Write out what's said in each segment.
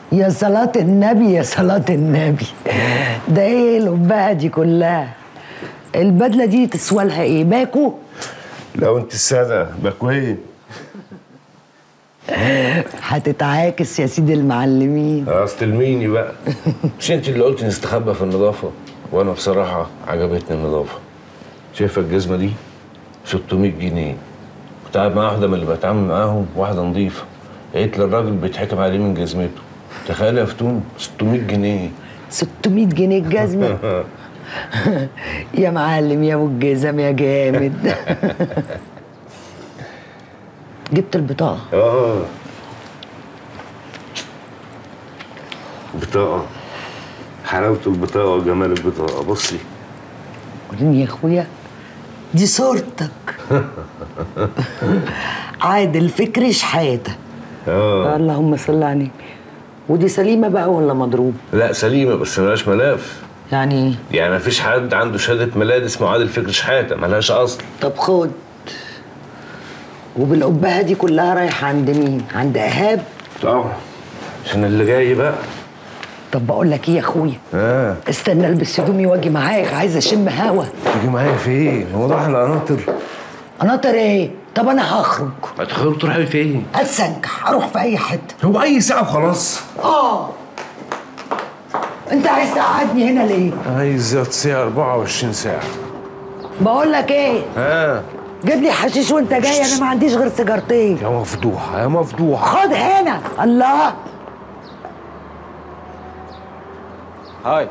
يا صلاة النبي يا صلاة النبي ده ايه القبعة دي كلها البدلة دي تسوى لها ايه باكو لو انت السادة باكوين هتتعاكس يا سيدي المعلمين اصل ميني بقى مش انت اللي قلت نستخبى في النظافة وانا بصراحة عجبتني النظافة شايفة الجزمة دي 600 جنيه كنت قاعد مع واحدة من اللي بتعامل معاهم واحدة نظيفة قالت لي الراجل بيتحكم عليه من جزمته تخيل يا فتون 600 جنيه 600 جنيه الجزمة يا معلم يا ابو الجزم يا جامد جبت البطاقة اه بطاقة حلاوة البطاقة وجمال البطاقة بصي وريني يا اخويا دي صورتك عادل فكري شحاتة اه اللهم صل على النبي ودي سليمة بقى ولا مضروب لا سليمة بس ملهاش ملاف يعني ايه يعني مفيش حد عنده شهادة ميلاد اسمه عادل فكري شحاتة ملهاش أصل طب خد وبالقبهة دي كلها رايحة عند مين؟ عند إيهاب؟ طبعا عشان اللي جاي بقى طب بقول لك إيه يا أخويا؟ اه استنى ألبس هدومي وأجي معاك عايزة أشم هوا تيجي معايا فين؟ هو ده احنا قناطر قناطر إيه؟ طب أنا هخرج هتخرج تروحي فين؟ أتسنكح أروح في أي حتة هو أي ساعة وخلاص آه أنت عايز تقعدني هنا ليه؟ عايز تصيع 24 ساعة بقول لك إيه؟ ها جيب لي حشيش وأنت جاي أنا ما عنديش غير سيجارتين يا مفضوحة يا مفضوحة خد هنا الله هاي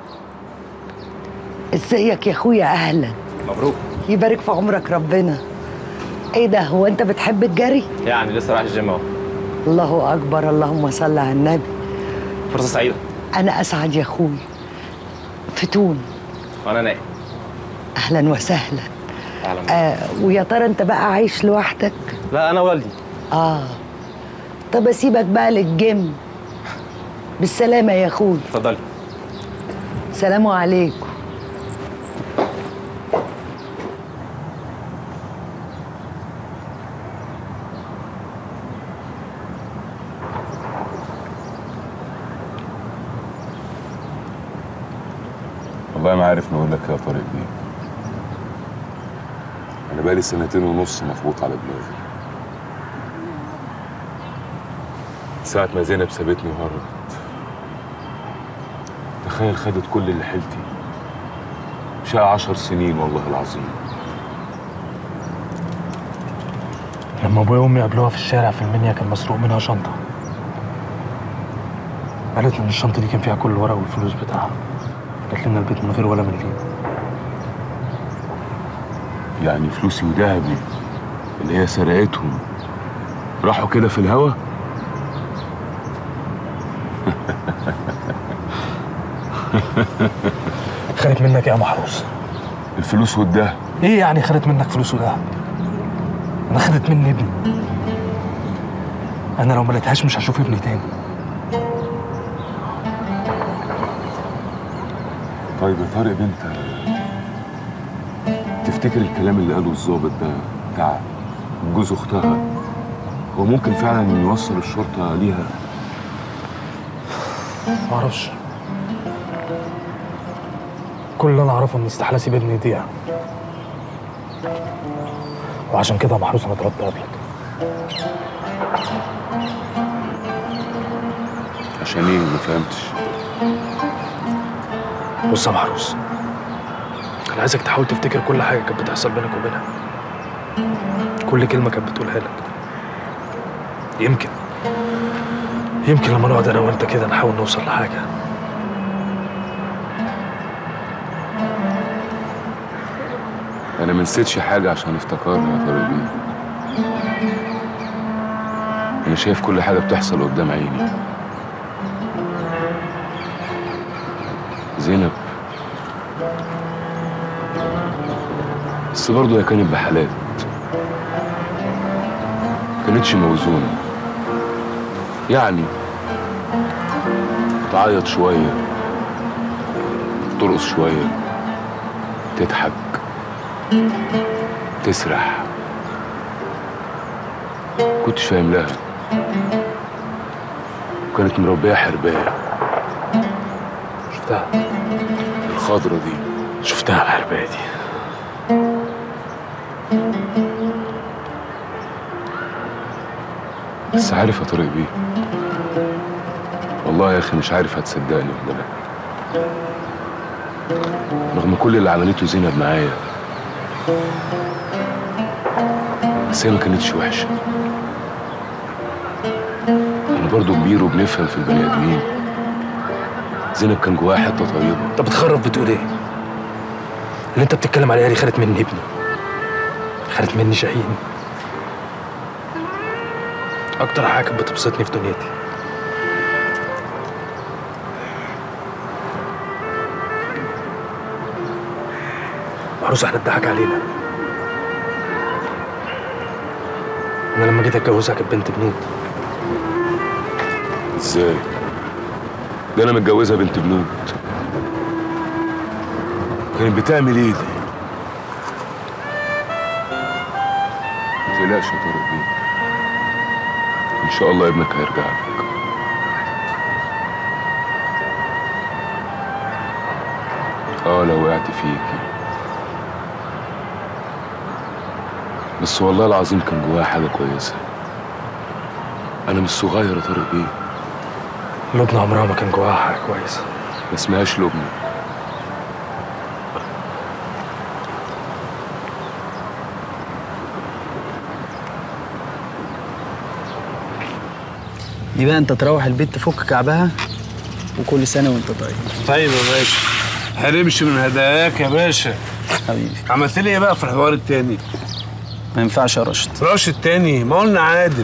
ازيك يا اخويا اهلا مبروك يبارك في عمرك ربنا ايه ده هو انت بتحب الجري يعني لسه رايح الجيم اهو الله اكبر اللهم صل على النبي فرصه سعيده انا اسعد يا اخويا فتون وانا نايم اهلا وسهلا اهلا بك. آه ويا ترى انت بقى عايش لوحدك لا انا والدي اه طب اسيبك بقى للجيم بالسلامه يا اخويا اتفضلي سلام عليكم والله ما عارف نقول لك يا طارق ايه انا بقالي سنتين ونص مخبوط على دماغي ساعة ما زينب سابتني وهربت تخيل خدت كل اللي حيلتي شقى عشر سنين والله العظيم لما ابويا وامي قابلوها في الشارع في المنيا كان مسروق منها شنطه قالت ان الشنطه دي كان فيها كل الورق والفلوس بتاعها جات لنا البيت من غير ولا مليم يعني فلوسي وذهبي اللي هي سرقتهم راحوا كده في الهوا خدت منك ايه يا محروس الفلوس والدهب ايه يعني خدت منك فلوس وده انا خدت مني ابني انا لو ما لقيتهاش مش هشوف ابني تاني طيب يا طارق انت تفتكر الكلام اللي قاله الظابط ده بتاع جوز اختها هو ممكن فعلا يوصل الشرطه ليها معرفش كل اللي انا اعرفه ان استحاله اسيب ابني يضيع وعشان كده يا محروس انا طلبت قبلك عشان ايه ما فهمتش بص يا محروس انا عايزك تحاول تفتكر كل حاجه كانت بتحصل بينك وبينها كل كلمه كانت بتقولها لك يمكن يمكن لما نقعد انا وانت كده نحاول نوصل لحاجه انا ما نسيتش حاجه عشان افتكرها يا طارق بيه انا شايف كل حاجه بتحصل قدام عيني زينب بس برضه هي كانت بحالات كانتش موزونة يعني تعيط شوية ترقص شوية تضحك تسرح كنتش فاهم لها وكانت مربيه حربايه شفتها الخضره دي شفتها الحربايه دي بس عارف يا طارق بيه والله يا اخي مش عارف هتصدقني ولا لا رغم كل اللي عملته زينب معايا بس هي ما كانتش وحشه انا برضو كبير وبنفهم في البني ادمين زينب كان جواها حته طيبه انت بتخرب بتقول ايه؟ اللي انت بتتكلم عليها دي خدت مني ابني خدت مني شاهين اكتر حاجه كانت بتبسطني في دنيتي عروس احنا اتضحك علينا انا لما جيت اتجوزها كانت بنت بنوت ازاي ده انا متجوزها بنت بنوت كانت بتعمل ايه دي ما تقلقش يا طارق بيه ان شاء الله ابنك هيرجع لك اه لو وقعت فيكي بس والله العظيم كان جواها حاجه كويسه انا مش صغير يا طارق بيه لبنى عمرها ما كان جواها حاجه كويسه ما اسمهاش لبنى دي بقى انت تروح البيت تفك كعبها وكل سنه وانت طيب طيب يا باشا هنمشي من هداياك يا باشا حبيبي عملت لي ايه بقى في الحوار التاني ما ينفعش يا راشد راش التاني ما قلنا عادل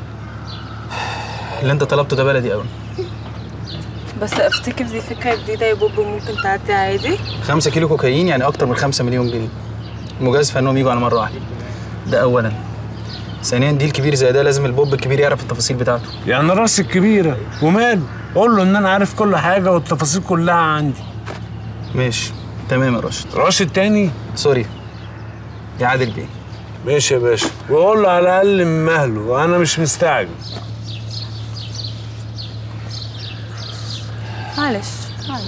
اللي انت طلبته ده بلدي قوي بس افتكر دي فكرة جديدة يا بوب ممكن تعدي عادي 5 كيلو كوكايين يعني اكتر من 5 مليون جنيه المجازفه انهم يجوا على مره واحده ده اولا ثانيا ديل كبير زي ده لازم البوب الكبير يعرف التفاصيل بتاعته يعني راس الكبيرة وماله قول له ان انا عارف كل حاجة والتفاصيل كلها عندي ماشي تمام يا راشد راش التاني سوري يا عادل بيه ماشي يا باشا وقول له على الاقل من مهله وانا مش مستعجل معلش معلش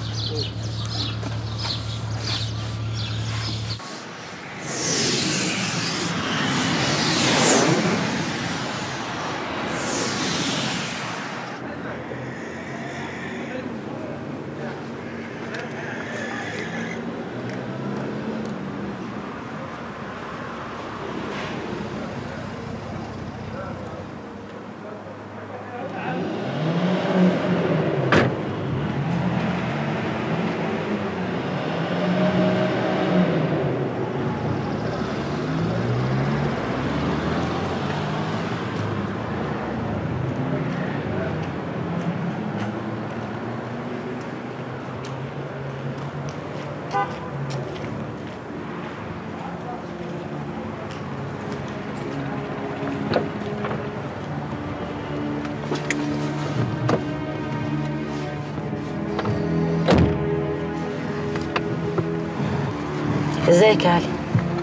ازيك يا علي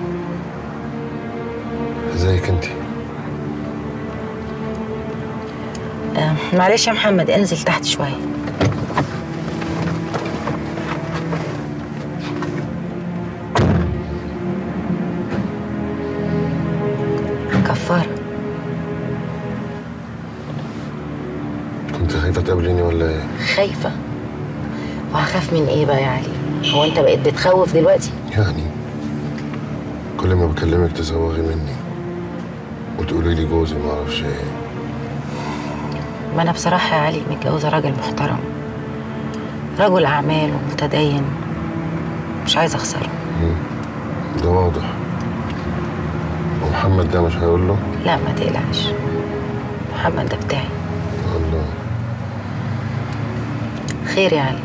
ازيك انت آه معلش يا محمد انزل تحت شويه كفاره كنت خايفه تقابليني ولا ايه خايفه وهخاف من ايه بقى يا علي هو انت بقيت بتخوف دلوقتي يعني كل ما بكلمك تزوغي مني وتقولي لي جوزي ما اعرفش ايه ما انا بصراحه يا علي متجوزه راجل محترم رجل اعمال ومتدين مش عايزه اخسره ده واضح ومحمد ده مش هيقول له لا ما تقلقش محمد ده بتاعي الله خير يا علي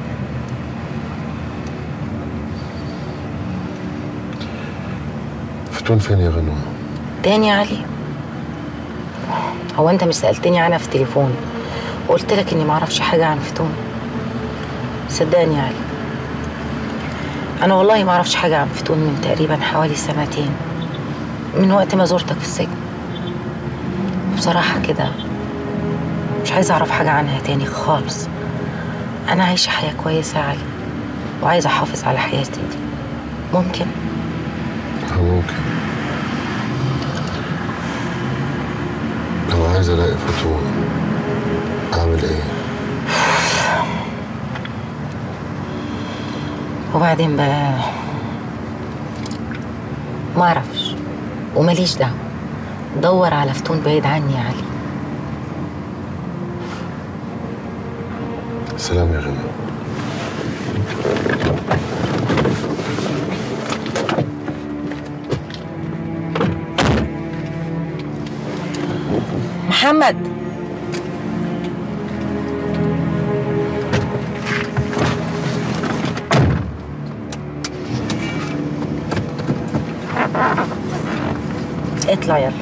فتون فين يا غنوة تاني يا علي هو انت مش سالتني عنها في التليفون وقلت لك اني ما اعرفش حاجه عن فتون صدقني يا علي انا والله ما اعرفش حاجه عن فتون من تقريبا حوالي سنتين من وقت ما زرتك في السجن بصراحه كده مش عايزة أعرف حاجة عنها تاني خالص أنا عايشة حياة كويسة يا علي وعايزة أحافظ على حياتي دي ممكن اه ممكن لو عايز الاقي فتون اعمل ايه وبعدين بقى ما اعرفش وماليش دعوه دور على فتون بعيد عني يا علي سلام يا غنى محمد اطلع يلا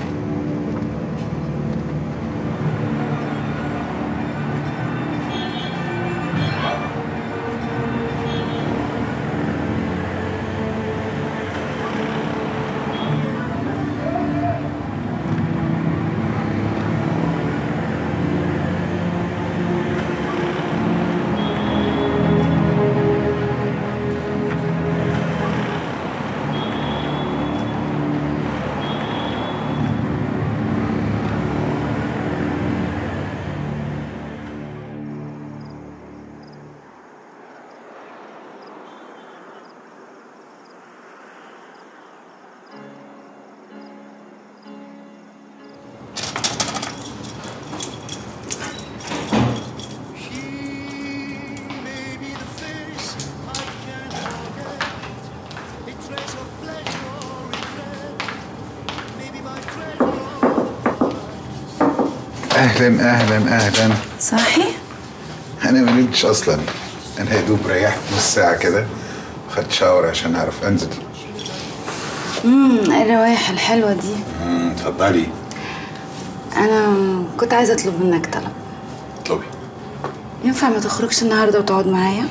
اهلا اهلا اهلا صاحي؟ انا ما نمتش اصلا انا يا دوب ريحت نص ساعه كده خدت شاور عشان اعرف انزل امم ايه الروايح الحلوة دي امم اتفضلي انا كنت عايزة اطلب منك طلب اطلبي ينفع ما تخرجش النهاردة وتقعد معايا؟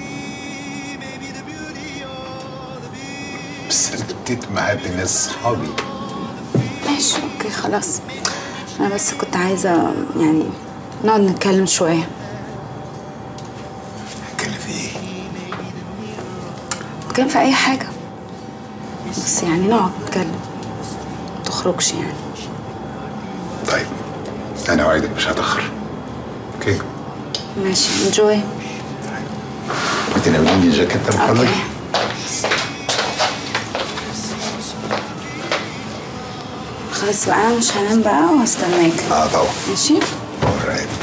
بس انا ابتديت معاد ناس صحابي ماشي اوكي خلاص انا بس كنت عايزة يعني نقعد نتكلم شوية نتكلم في ايه؟ نتكلم في اي حاجة بس يعني نقعد نتكلم ما تخرجش يعني طيب انا اوعدك مش هتاخر اوكي ماشي انجوي بتناوليني الجاكيت من فضلك خلاص بقى انا مش هنام بقى وهستناك اه طبعا ماشي رايت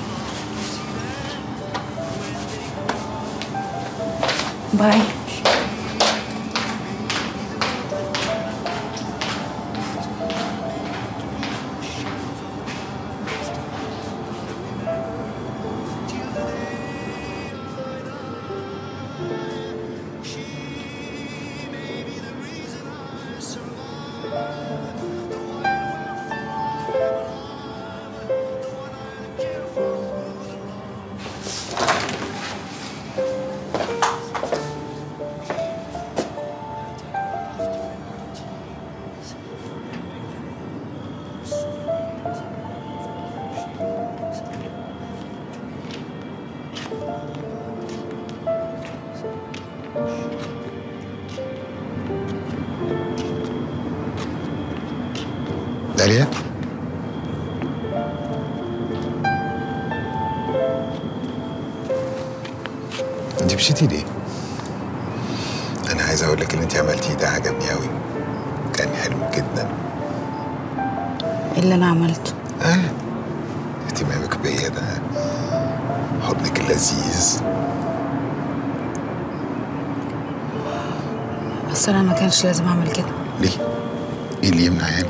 باي داليا انت مشيتي ليه؟ انا عايز اقول لك اللي انت عملتيه ده عجبني قوي كان حلو جدا ايه اللي انا عملته اه اهتمامك بيا ده حضنك اللذيذ بس انا ما كانش لازم اعمل كده ليه؟ ايه اللي يمنع يعني؟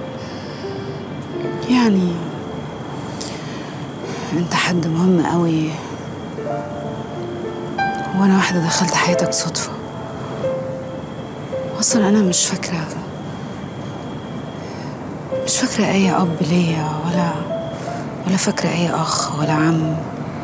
يعني انت حد مهم قوي وانا واحده دخلت حياتك صدفه اصلا انا مش فاكره مش فاكره اي اب ليا ولا ولا فاكره اي اخ ولا عم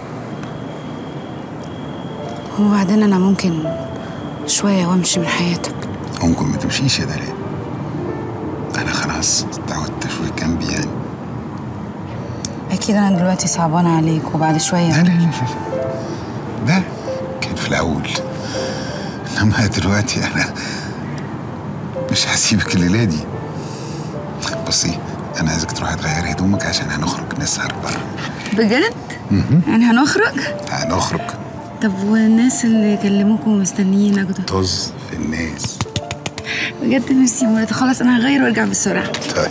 وبعدين انا ممكن شويه وامشي من حياتك ممكن ما تمشيش يا داليا انا خلاص اتعودت اشوفك جنبي يعني اكيد انا دلوقتي صعبانه عليك وبعد شويه لا لا لا لا ده كان في الاول انما دلوقتي انا مش هسيبك الليله دي بصي انا عايزك تروحي تغيري هدومك عشان هنخرج نسهر بره بجد يعني هنخرج هنخرج طب والناس اللي كلموكم مستنيين اخده طز في الناس بجد نفسي يا مراد خلاص انا هغير وارجع بسرعه طيب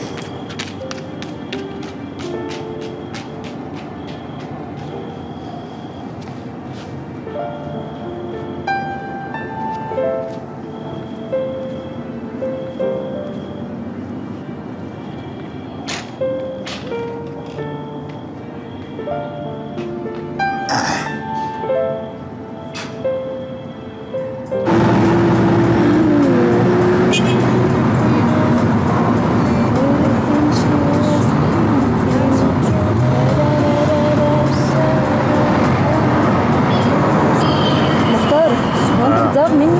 مختار هو انت بتزعق مني؟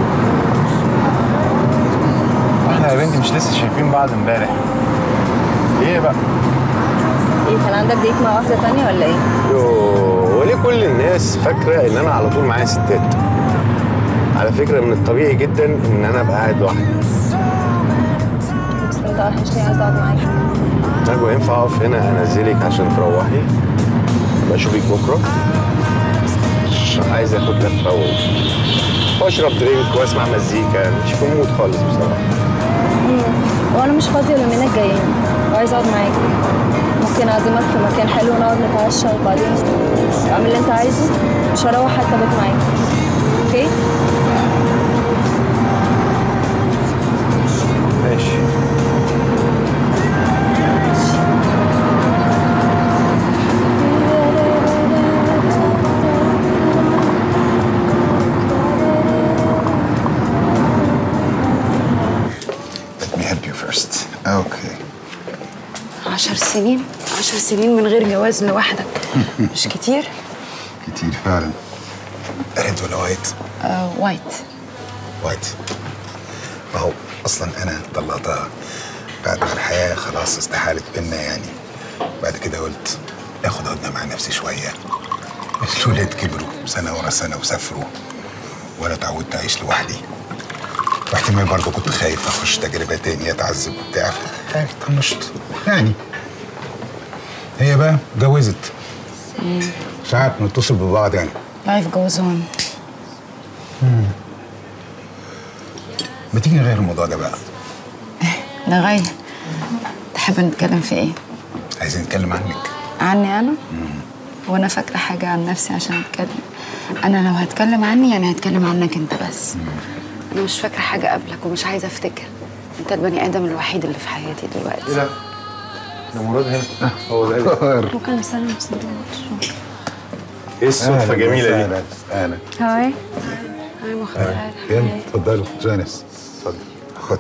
احنا يا بنتي مش لسه شايفين بعض امبارح ايه بقى؟ ايه كان عندك ديت مع واحدة تانية ولا ايه؟ يوه وليه كل الناس فاكره ان انا على طول معايا ستات على فكره من الطبيعي جدا ان انا ابقى قاعد لوحدي بس انت وحشني عايز اقعد معاك نجوى ينفع اقف هنا انزلك عشان تروحي بشوفك بكره مش عايز اخد لفه و- واشرب درينك واسمع مزيكا مش في مود خالص بصراحه وانا مش فاضية اليومين الجايين وعايز اقعد معاك ممكن اعزمك في مكان حلو نقعد نتعشى وبعدين اعمل اللي انت عايزه مش هروح حتى بيت معاك اوكي؟ ماشي Let me help you first. Okay. عشر سنين عشر سنين من غير جواز لوحدك مش كتير كتير فعلا. ريد ولا وايت؟ آه وايت وايت. ما هو اصلا انا طلقتها بعد ما الحياه خلاص استحالت بينا يعني. بعد كده قلت اخد هدنه مع نفسي شويه. الولاد كبروا سنه ورا سنه وسافروا وانا اتعودت اعيش لوحدي. واحتمال برضه كنت خايف اخش تجربه تانية اتعذب وبتاع خايف طنشت يعني هي بقى اتجوزت ساعات بنتصل ببعض يعني لايف جوز اون ما تيجي نغير الموضوع ده بقى نغير تحب نتكلم في ايه عايزين نتكلم عنك عني انا وانا فاكره حاجه عن نفسي عشان اتكلم انا لو هتكلم عني يعني هتكلم عنك انت بس انا مش فاكره حاجه قبلك ومش عايزه افتكر انت البني ادم الوحيد اللي في حياتي دلوقتي ده؟ ده مراد هنا هو ده ممكن نسلم سندوتش ايه الصدفه الجميله دي اهلا هاي هاي مختار يلا اتفضلوا جانس اتفضل خد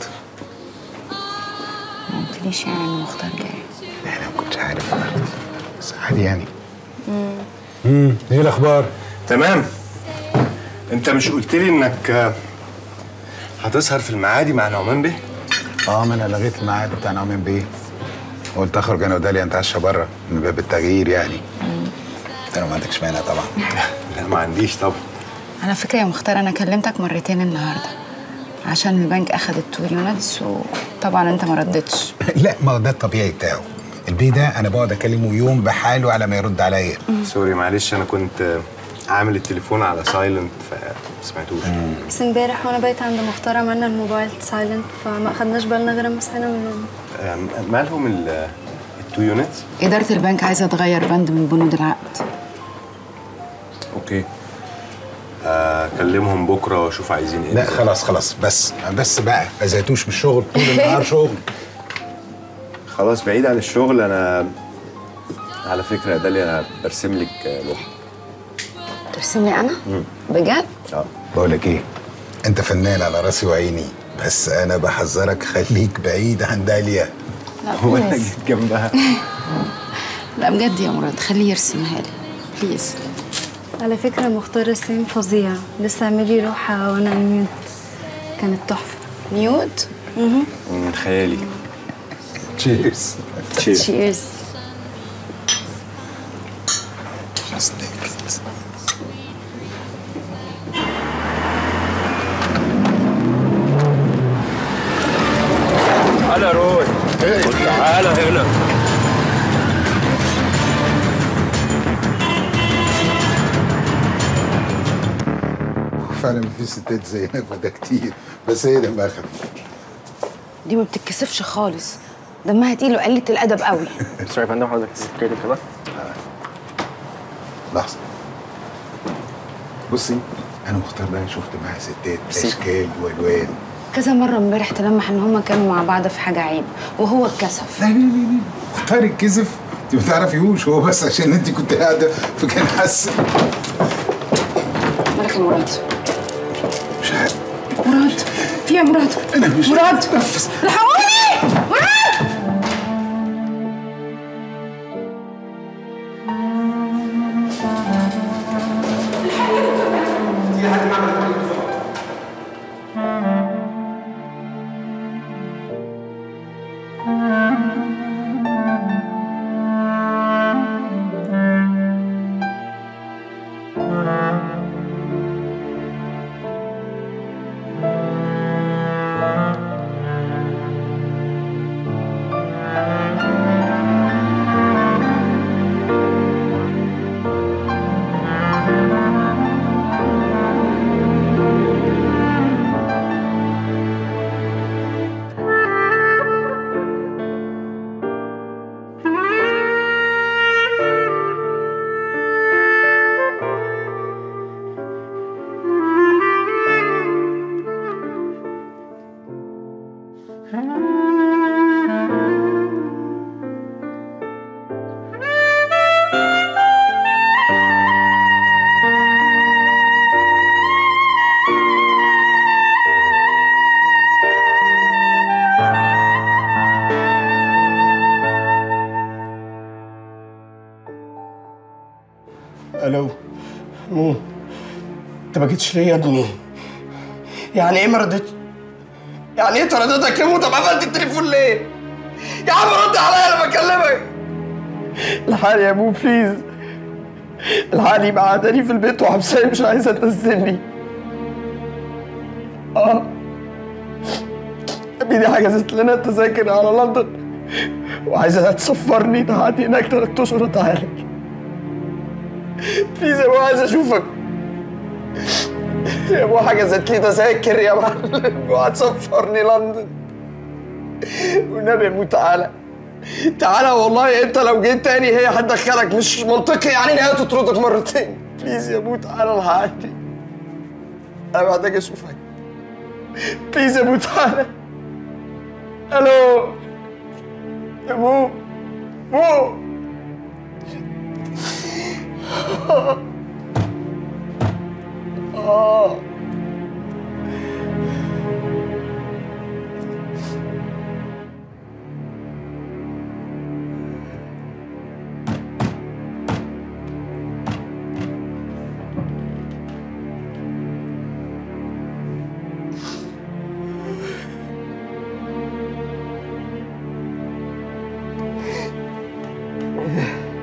ما قلتليش يعني ان مختار جاي انا ما كنتش عارف بس عادي يعني امم ايه الاخبار تمام انت مش قلت لي انك آه، هتسهر في المعادي مع نعمان بيه اه ما انا لغيت الميعاد بتاع نعمان بيه قلت اخرج انا وداليا نتعشى بره من باب التغيير يعني انت لو ما عندكش مانع طبعا لا ما عنديش طبعا على فكره يا مختار انا كلمتك مرتين النهارده عشان البنك اخد التور يونتس وطبعا انت ما ردتش لا ما هو ده الطبيعي بتاعه البيه ده انا بقعد اكلمه يوم بحاله على ما يرد عليا سوري معلش انا كنت آه، عامل التليفون على سايلنت فما سمعتوش بس امبارح وانا بايت عند مختار عملنا الموبايل سايلنت فما اخدناش بالنا غير اما صحينا من النوم آه، مالهم ال- التو يونتس اداره البنك عايزه تغير بند من بنود العقد اوكي اكلمهم بكره واشوف عايزين ايه لا بالظبط. خلاص خلاص بس بس بقى ما زهقتوش من الشغل طول النهار شغل خلاص بعيد عن الشغل انا على فكره يا داليا انا برسم لك آه، لوحه ترسم لي انا بجد اه بقول لك ايه انت فنان على راسي وعيني بس انا بحذرك خليك بعيد عن داليا لا وانا بليز جيت جنبها لا بجد يا مراد خليه يرسمها لي بليز على فكرة مختار رسام فظيع لسه عاملي لوحة وانا نيوت كانت تحفة نيود من خيالي تشيرز تشيرز تشيرز just take it. تعالى روي تعالى هنا فعلا في ستات زينا فده كتير بس هي دمها خفيف دي ما بتتكسفش خالص دمها تقيل وقلة الأدب قوي سوري يا فندم حضرتك تسكري كده لحظة بصي أنا مختار بقى شفت معاها ستات أشكال وألوان كذا مرة امبارح تلمح إن هما كانوا مع بعض في حاجة عيب وهو اتكسف لا لا لا لا مختار الكذب انت ما تعرفيهوش هو بس عشان انت كنت قاعده فكان حاسس مالك يا مراد مش عارف مراد في يا مراد انا مش مراد نفس الحقوني مراد الو مين انت ما جيتش ليه يا ابني يعني ايه ما ردتش يعني ايه ترددك ليه طب قفلت التليفون ليه يا عم رد عليا انا بكلمك الحقني يا ابو بليز الحقني بعتني في البيت وحبساني مش عايزه تنزلني اه ابني دي حجزت لنا التذاكر على لندن وعايزه تسفرني تقعدي هناك تلات اشهر وتعالى بليز يا ابو عايز اشوفك يا ابو حجزت لي تذاكر يا معلم وهتسفرني لندن والنبي يا ابو تعالى تعالى والله انت لو جيت تاني هي هتدخلك مش منطقي يعني ان هي تطردك مرتين بليز يا ابو تعالى الحقني انا محتاج اشوفك بليز يا ابو تعالى الو يا ابو ابو آه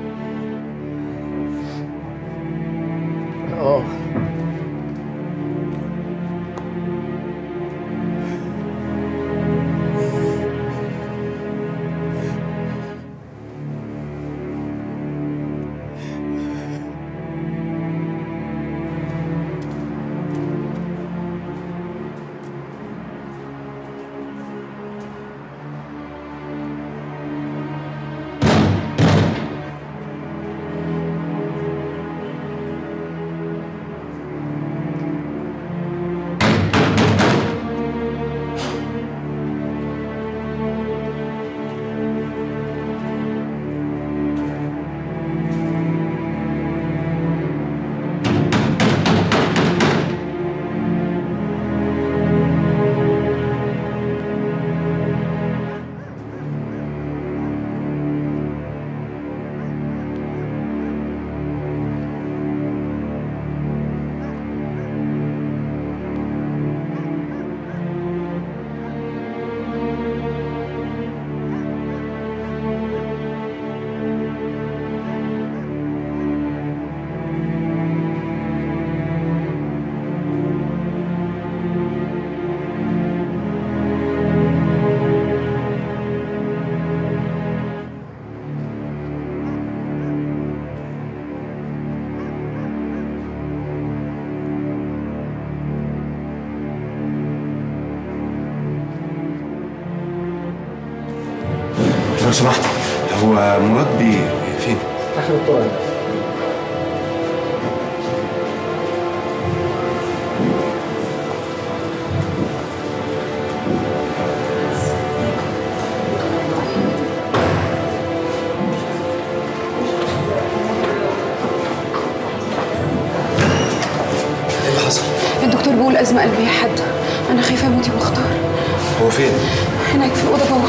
اه لو سمحت هو مراد بيه فين؟ اخر الطرق ايه اللي حصل؟ الدكتور بيقول ازمه قلبيه حاده انا خايفه اموت يا مختار هو فين؟ هناك في الاوضه جوه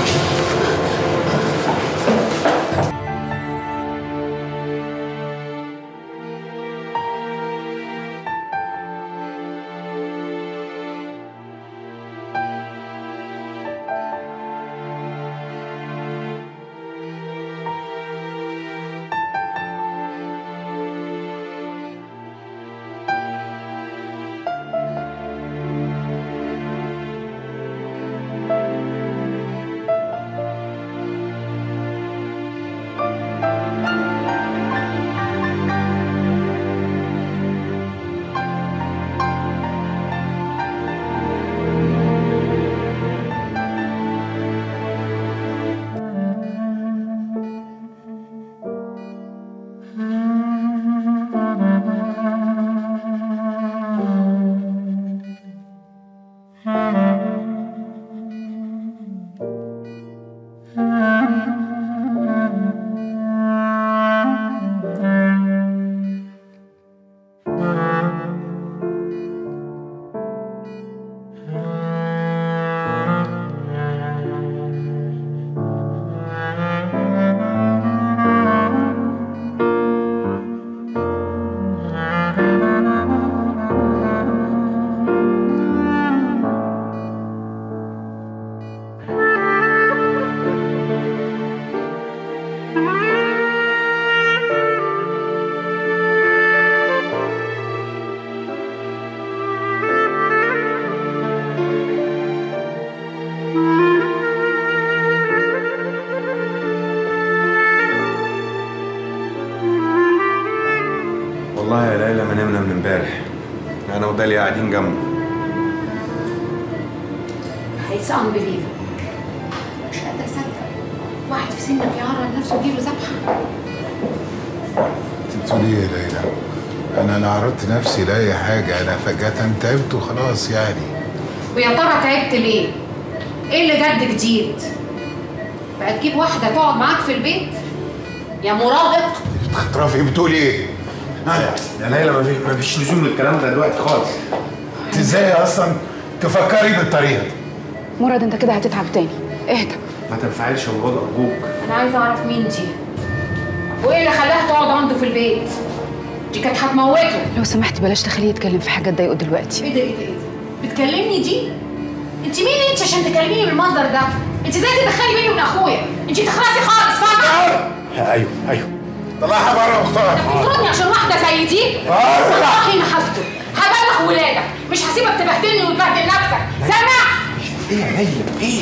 والله يا ليلى ما نمنا من امبارح انا وداليا قاعدين جنبه It's unbelievable. مش قادرة أصدق واحد في سنك يعرض نفسه يجيله ذبحة انت بتقولي ايه يا ليلى؟ انا لا عرضت نفسي لاي حاجه انا فجاه تعبت وخلاص يعني ويا ترى تعبت ليه؟ إيه اللي جد جديد؟ بقى تجيب واحدة تقعد معاك في البيت؟ يا مرابط رافي بتقولي ايه؟ يا ليلى ما في- ما فيش لزوم للكلام ده دلوقتي خالص انت ازاي اصلا تفكري بالطريقه دي؟ مراد انت كده هتتعب تاني اهدى ما تنفعلش يا مراد ارجوك أنا عايزة أعرف مين دي؟ وإيه اللي خلاها تقعد عنده في البيت؟ دي كانت هتموته لو سمحت بلاش تخليه يتكلم في حاجه تضايقه دلوقتي إيه ده إيه ده إيه ده؟ بتكلمني دي؟ أنت مين أنت عشان تكلميني بالمنظر ده؟ أنت إزاي تدخلي بيني وبين أخويا؟ أنت تخلصي خالص فاهمة؟ ايوه ايوه طلعها بره مختار بتطردني عشان واحدة زي دي؟ والله ما هسكت هبلغ ولادك مش هسيبك تبهدلني وتبهدل نفسك سامع؟ ايه يا ليلى ايه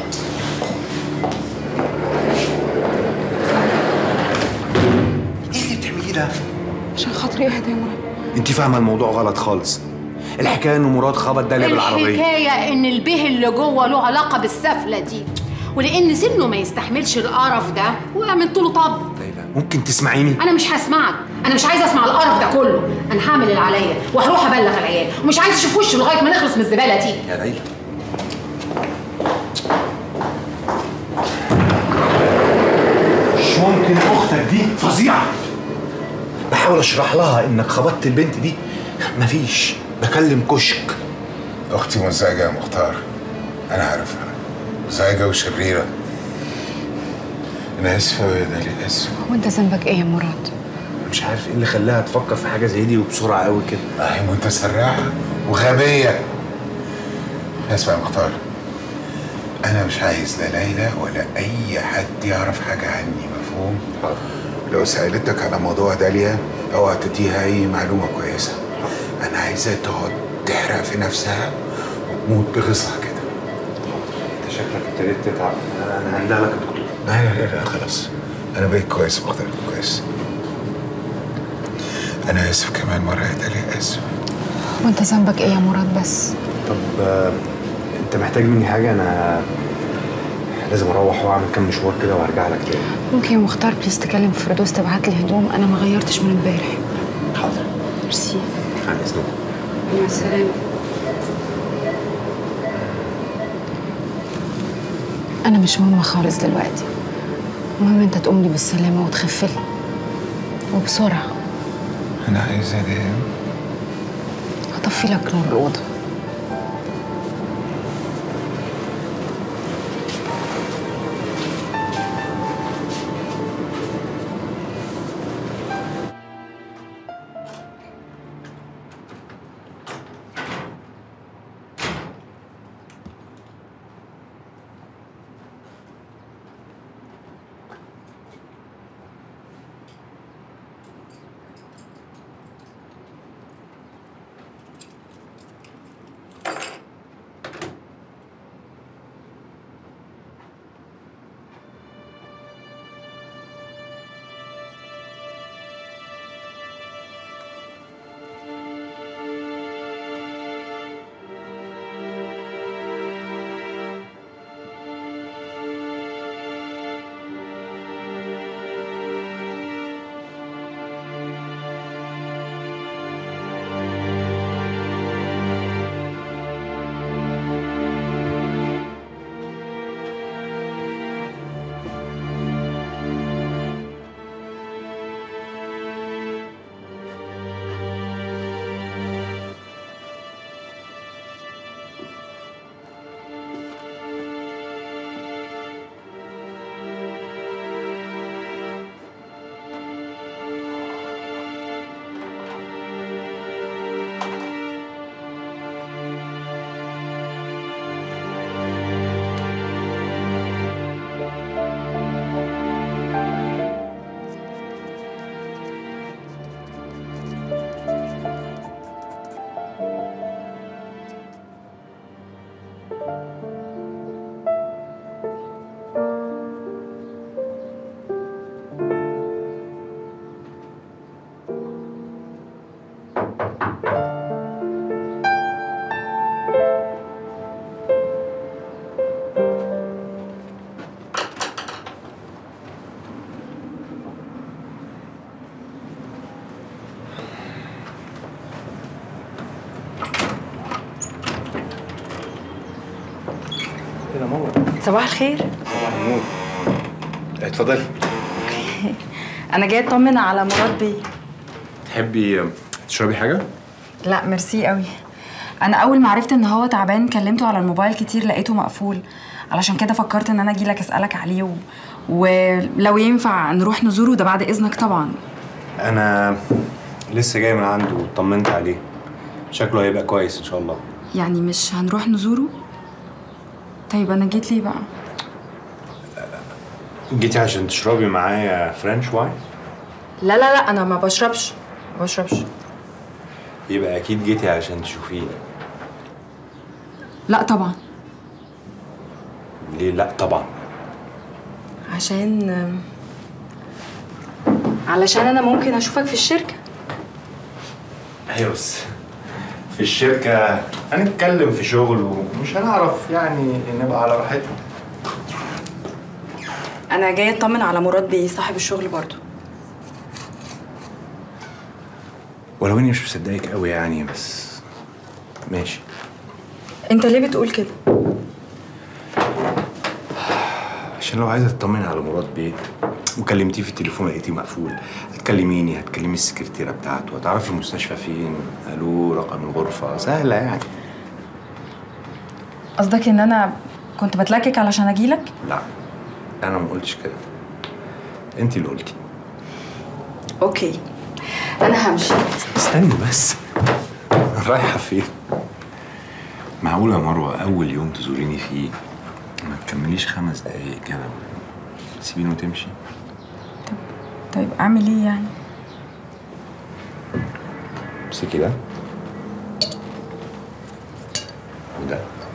ايه اللي بتعمليه ده عشان خاطري اهدى يا مراد انت فاهمه الموضوع غلط خالص الحكايه ان مراد خبط داليا بالعربيه الحكاية إن البه اللي جوه له علاقة بالسفلة دي ولأن سنه ما يستحملش القرف ده وقع من طوله طب ممكن تسمعيني أنا مش هسمعك أنا مش عايزة أسمع القرف ده كله أنا هعمل اللي عليا وهروح أبلغ العيال ومش عايزة أشوف وشه لغاية ما نخلص من الزبالة دي يا ليلى مش ممكن اختك دي فظيعه بحاول اشرح لها انك خبطت البنت دي مفيش بكلم كشك اختي مزعجه يا مختار انا عارفها مزعجه وشريره انا اسف أوي يا داليا اسف وانت ذنبك ايه يا مراد مش عارف ايه اللي خلاها تفكر في حاجه زي دي وبسرعه قوي كده هي متسرعه وغبيه اسمع يا مختار انا مش عايز لا ليلى ولا اي حد يعرف حاجه عني مفهوم لو سالتك على موضوع داليا اوعى تديها اي معلومه كويسه انا عايزاها تقعد تحرق في نفسها وتموت بغصها كده انت شكلك ابتديت تتعب انا هندها لك الدكتور لا لا لا, لا خلاص انا بقيت كويس مختار كويس انا اسف كمان مره يا داليا اسف وانت ذنبك ايه يا مراد بس طب آه، انت محتاج مني حاجه انا لازم اروح واعمل كام مشوار كده وهرجع لك تاني ممكن يا مختار بليز تكلم فردوس تبعت لي هدوم انا ما غيرتش من امبارح حاضر ميرسي عن اذنك مع السلامه انا مش مهمه خالص دلوقتي المهم انت تقوم لي بالسلامه وتخف لي وبسرعه انا عايز انام هطفي لك نور الاوضه ايه يا ماما صباح الخير صباح النور اتفضلي انا جايه اطمن على مراد بيه تحبي تشربي حاجه لا ميرسي قوي انا اول ما عرفت ان هو تعبان كلمته على الموبايل كتير لقيته مقفول علشان كده فكرت ان انا اجي لك اسالك عليه و... ولو ينفع نروح نزوره ده بعد اذنك طبعا انا لسه جاي من عنده وطمنت عليه شكله هيبقى كويس ان شاء الله يعني مش هنروح نزوره طيب انا جيت ليه بقى جيتي عشان تشربي معايا فرنش واين لا لا لا انا ما بشربش ما بشربش يبقى اكيد جيتي عشان تشوفيه لا طبعا ليه لا طبعا عشان علشان انا ممكن اشوفك في الشركه ايوه بس في الشركة هنتكلم في شغل ومش هنعرف يعني نبقى على راحتنا انا جايه اطمن على مراد بيه صاحب الشغل برضو ولو اني مش مصدقك قوي يعني بس ماشي انت ليه بتقول كده عشان لو عايزة تطمني على مراد بيه وكلمتيه في التليفون لقيتيه مقفول هتكلميني هتكلمي السكرتيرة بتاعته هتعرفي المستشفى فين الو رقم الغرفة سهلة يعني قصدك ان انا كنت بتلكك علشان اجيلك لا انا ما قلتش كده انت اللي قلتي اوكي انا همشي استني بس رايحة فين؟ معقولة يا مروة أول يوم تزوريني فيه ما تكمليش خمس دقايق كده تسيبيني وتمشي؟ طيب اعمل ايه يعني امسكي ده وده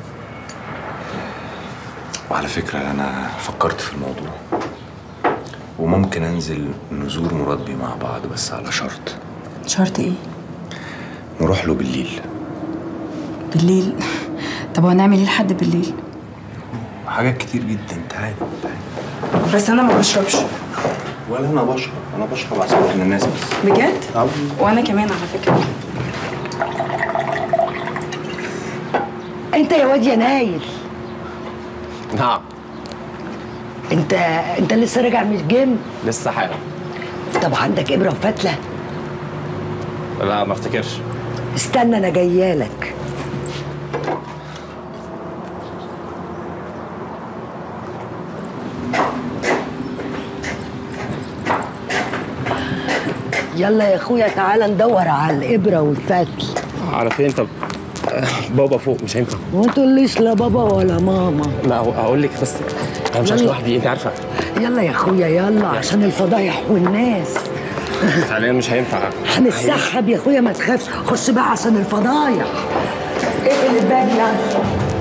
وعلى فكرة أنا فكرت في الموضوع وممكن أنزل نزور مراد بيه مع بعض بس على شرط شرط ايه نروح له بالليل بالليل طب هنعمل ايه لحد بالليل حاجات كتير جدا تعالى بس انا ما بشربش ولا انا بشرب انا بشرب عصير الناس بس بجد أو. وانا كمان على فكره انت يا واد يا نايل نعم انت انت لسه راجع من الجيم لسه حالا طب عندك ابره وفتله لا ما افتكرش استنى انا جايالك يلا يا اخويا تعالى ندور على الابره والفتل على فين طب آه، بابا فوق مش هينفع وما تقوليش لا بابا ولا ماما لا هو- هقول لك بس انا مش عايش يلا. لوحدي انت عارفه يلا يا اخويا يلا عشان الفضايح والناس حاليا مش هينفع هنتسحب يا اخويا ما تخافش خش بقى عشان الفضايح اقفل الباب يلا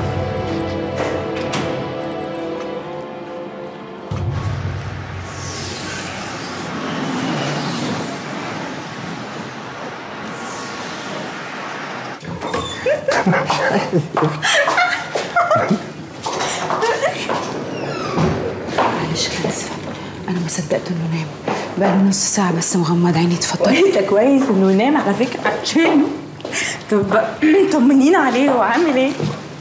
معلش انا اسفه انا ما صدقت انه نام بقى نص ساعه بس مغمض عيني اتفضلي انت كويس انه ينام على فكره عشانه طب طمنينا عليه هو عامل ايه؟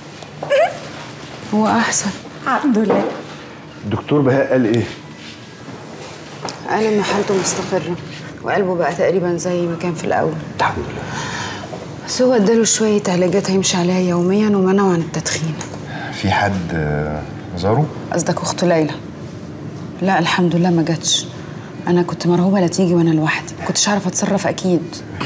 هو احسن الحمد لله الدكتور بهاء قال ايه؟ قال ان حالته مستقره وقلبه بقى تقريبا زي ما كان في الاول الحمد لله بس هو اداله شويه علاجات هيمشي عليها يوميا ومنعه عن التدخين في حد آه، زاره؟ قصدك اخته ليلى لا الحمد لله ما جاتش انا كنت مرعوبه لا تيجي وانا لوحدي ما كنتش عارفه اتصرف اكيد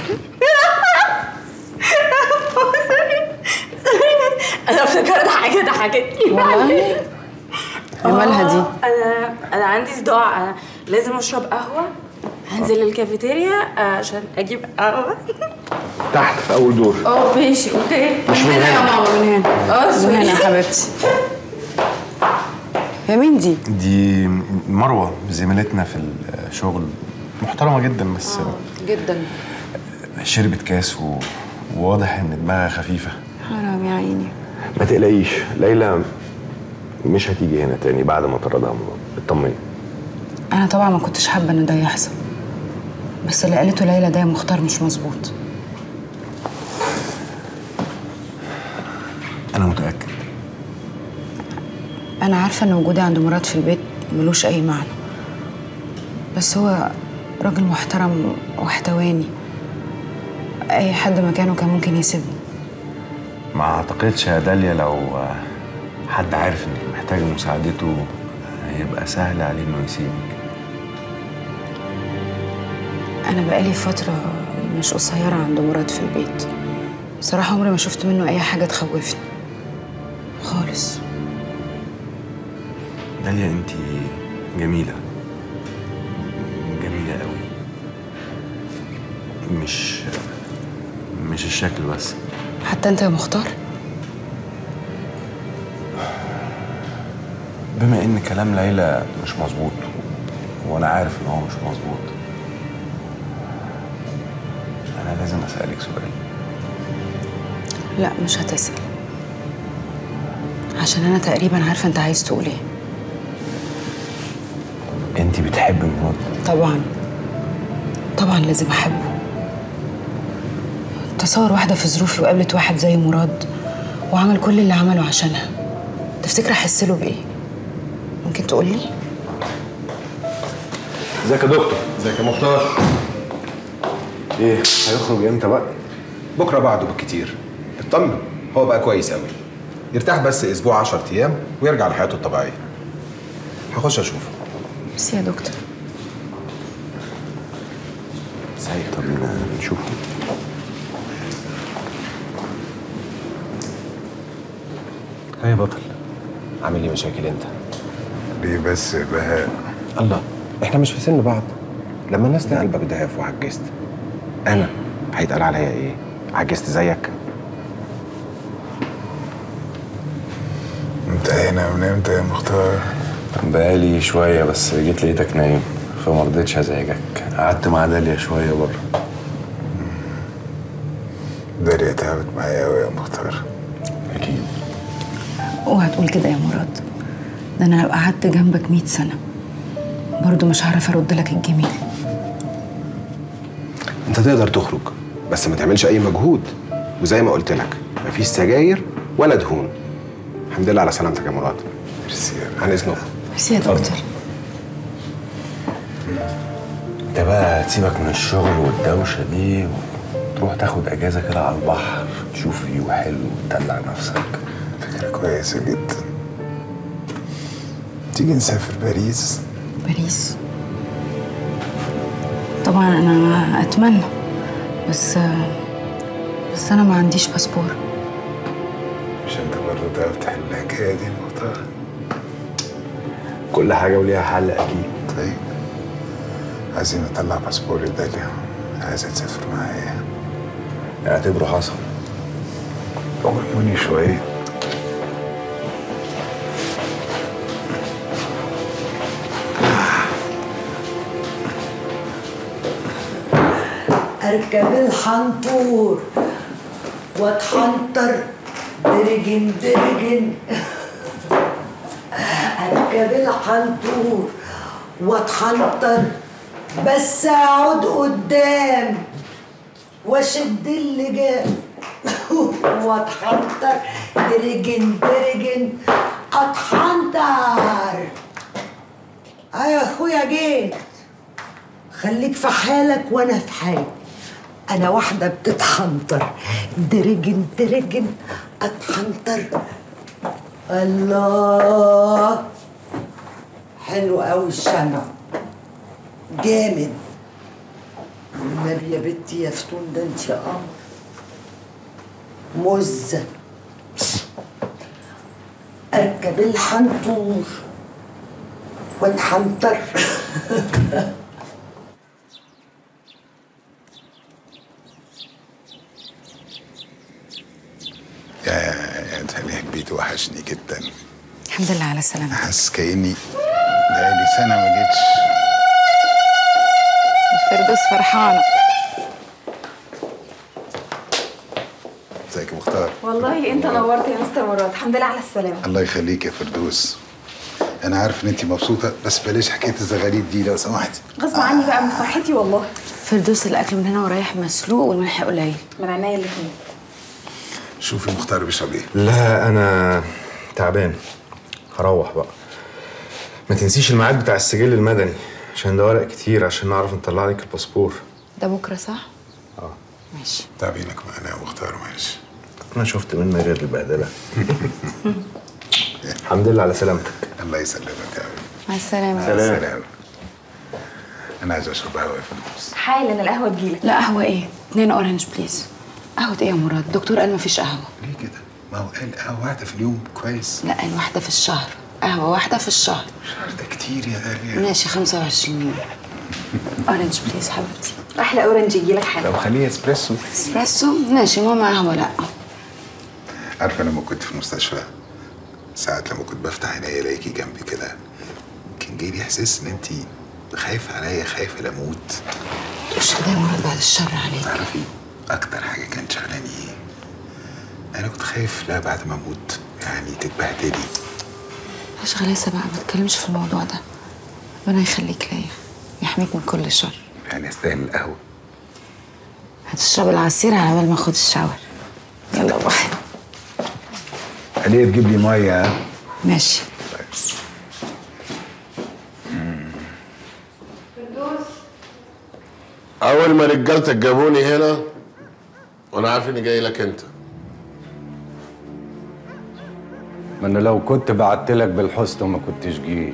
انا افتكرت حاجه ضحكتني والله؟ إيه مالها دي؟ انا انا عندي صداع انا لازم اشرب قهوه هنزل الكافيتيريا عشان اجيب قهوه تحت في اول دور اه ماشي اوكي مش من هنا يا ماما من هنا اه من هنا يا حبيبتي يا مين دي؟ دي مروه زميلتنا في الشغل محترمه جدا بس جدا شربت كاس و... وواضح ان دماغها خفيفه حرام يا عيني ما تقلقيش ليلى مش هتيجي هنا تاني بعد ما طردها من اطمني انا طبعا ما كنتش حابه ان ده يحصل بس اللي قالته ليلى ده يا مختار مش مظبوط انا متاكد انا عارفه ان وجودي عند مراد في البيت ملوش اي معنى بس هو راجل محترم واحتواني اي حد مكانه كان ممكن يسيبني ما اعتقدش يا داليا لو حد عارف انك محتاج مساعدته هيبقى سهل عليه انه يسيبك انا بقالي فتره مش قصيره عند مراد في البيت بصراحه عمري ما شفت منه اي حاجه تخوفني خالص داليا انت جميله جميله قوي مش مش الشكل بس حتى انت يا مختار بما ان كلام ليلى مش مظبوط وانا عارف ان هو مش مظبوط انا لازم اسالك سؤال لا مش هتسأل عشان انا تقريبا عارفه انت عايز تقول ايه انت بتحبي مراد طبعا طبعا لازم احبه تصور واحده في ظروفي وقابلت واحد زي مراد وعمل كل اللي عمله عشانها تفتكر احس له بايه ممكن تقول لي ازيك يا دكتور ازيك يا مختار ايه هيخرج امتى بقى بكره بعده بالكتير اطمن هو بقى كويس قوي يرتاح بس اسبوع 10 ايام ويرجع لحياته الطبيعيه هخش اشوفه بس يا دكتور سعيد طب نشوفه هيا بطل عامل لي مشاكل انت ليه بس يا بهاء الله احنا مش في سن بعض لما الناس تلاقي قلبك ضعف وعجزت انا هيتقال عليا ايه عجزت زيك انت هنا من امتى يا مختار بقالي شويه بس جيت لقيتك نايم فما رضيتش ازعجك قعدت مع داليا شويه بره داليا تعبت معايا قوي يا مختار اكيد اوعى تقول كده يا مراد ده انا لو قعدت جنبك مئة سنة برضو مش هعرف ارد لك الجميل انت تقدر تخرج بس ما تعملش اي مجهود وزي ما قلت لك مفيش سجاير ولا دهون الحمد لله على سلامتك يا مراد ميرسي عن اذنك ميرسي يا دكتور انت بقى تسيبك من الشغل والدوشه دي وتروح تاخد اجازه كده على البحر تشوف فيو حلو وتدلع نفسك فكرة كويسة جدا تيجي نسافر باريس باريس طبعا انا اتمنى بس بس انا ما عنديش باسبور مش انت برضه تعرف تحل الحكاية دي المختار كل حاجه وليها حل اكيد طيب عايزين نطلع باسبور داليا عايزة تسافر معايا اعتبره حصل عيوني شوية اركب الحنطور واتحنطر درجن درجن اركب الحنطور واتحنطر بس اقعد قدام واشد اللجام واتحنطر درجن درجن اتحنطر ايوه يا اخويا جيت خليك في حالك وانا في حالي انا واحده بتتحنطر درجن درجن اتحنطر الله حلو قوي الشمع جامد والنبي يا بنتي يا فتون ده انت قمر مزه اركب الحنطور واتحنطر يا يا داليا البيت وحشني جدا الحمد لله على السلامة حاسس كأني بقالي سنة ما جيتش الفردوس فرحانة ازيك يا مختار والله انت نورت يا مستر مراد الحمد لله على السلامه الله يخليك يا فردوس انا عارف ان انت مبسوطه بس بلاش حكايه الزغاليد دي لو سمحتي غصب عني بقى من فرحتي والله فردوس الاكل من هنا ورايح مسلوق والملح قليل من عينيا الاثنين شوفي مختار بيشرب ايه لا انا تعبان هروح بقى ما تنسيش الميعاد بتاع السجل المدني عشان ده ورق كتير عشان نعرف نطلع لك الباسبور ده بكرة صح؟ اه ماشي تعبينك معانا يا مختار ماشي انا شفت منك غير البهدله الحمد لله على سلامتك الله يسلمك يا حبيبي مع السلامة مع السلامه انا عايز اشرب قهوه يا فردوس حالا القهوه تجيلك لا قهوة ايه؟ اتنين اورنج بليز قهوة ايه يا مراد؟ الدكتور قال مفيش قهوة ليه كده ما هو قال قهوه واحده في اليوم كويس لا قال واحدة في الشهر قهوة واحدة في الشهر شهر ده كتير يا داليا ماشي 25 يوم اورنج بليز حبيبتي احلى اورنج يجيلك حالا طب خليه اسبريسو اسبريسو ماشي ماما قهوة لا عارفه لما كنت في المستشفى ساعات لما كنت بفتح عينيا الاقيكي جنبي كده كان جاي لي احساس ان انت خايفه عليا خايفه لاموت مش كده يا مراد بعد الشر عليك تعرفي اكتر حاجه كانت شغلاني ايه انا كنت خايف لا بعد ما اموت يعني تتبهدلي مش غلاسة بقى ما تتكلمش في الموضوع ده ربنا يخليك ليا يحميك من كل شر يعني استاهل القهوه هتشرب العصير على بال ما اخد الشاور يلا باي خليها تجيب لي ميه ها ماشي اول ما رجالتك جابوني هنا وانا عارف اني جاي لك انت ما انا لو كنت بعت لك بالحسنى ما كنتش جيت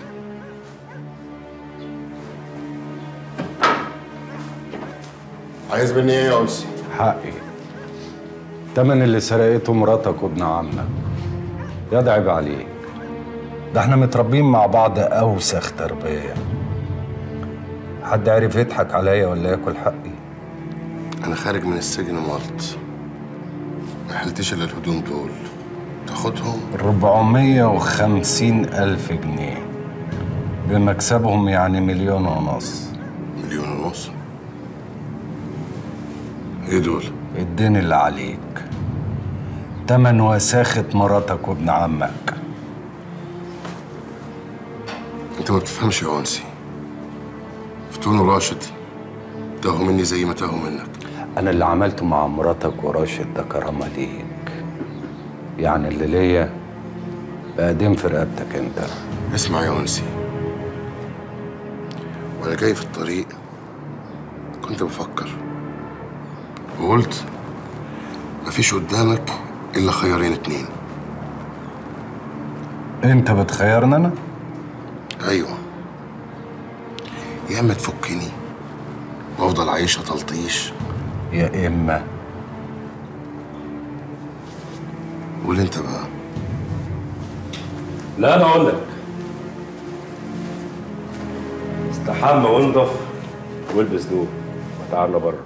عايز مني ايه يا انسي حقي تمن اللي سرقته مراتك وابن عمك يا عيب عليك ده احنا متربيين مع بعض اوسخ تربيه حد عرف يضحك عليا ولا ياكل حقي انا خارج من السجن مالط ما حلتش الا الهدوم دول تاخدهم 450 ألف جنيه بمكسبهم يعني مليون ونص مليون ونص ايه دول الدين اللي عليك تمن وساخة مراتك وابن عمك انت ما بتفهمش يا انسي فتون وراشد تاهوا مني زي ما تاهوا منك انا اللي عملته مع مراتك وراشد ده كرامه ليك يعني اللي ليا بقدم في رقبتك انت اسمع يا انسي وانا جاي في الطريق كنت بفكر وقلت مفيش قدامك الا خيارين اتنين انت بتخيرني انا ايوه يا اما تفكني وافضل عايشه تلطيش يا اما قول انت بقى لا انا اقول لك استحمى وانضف والبس دول وتعالى بره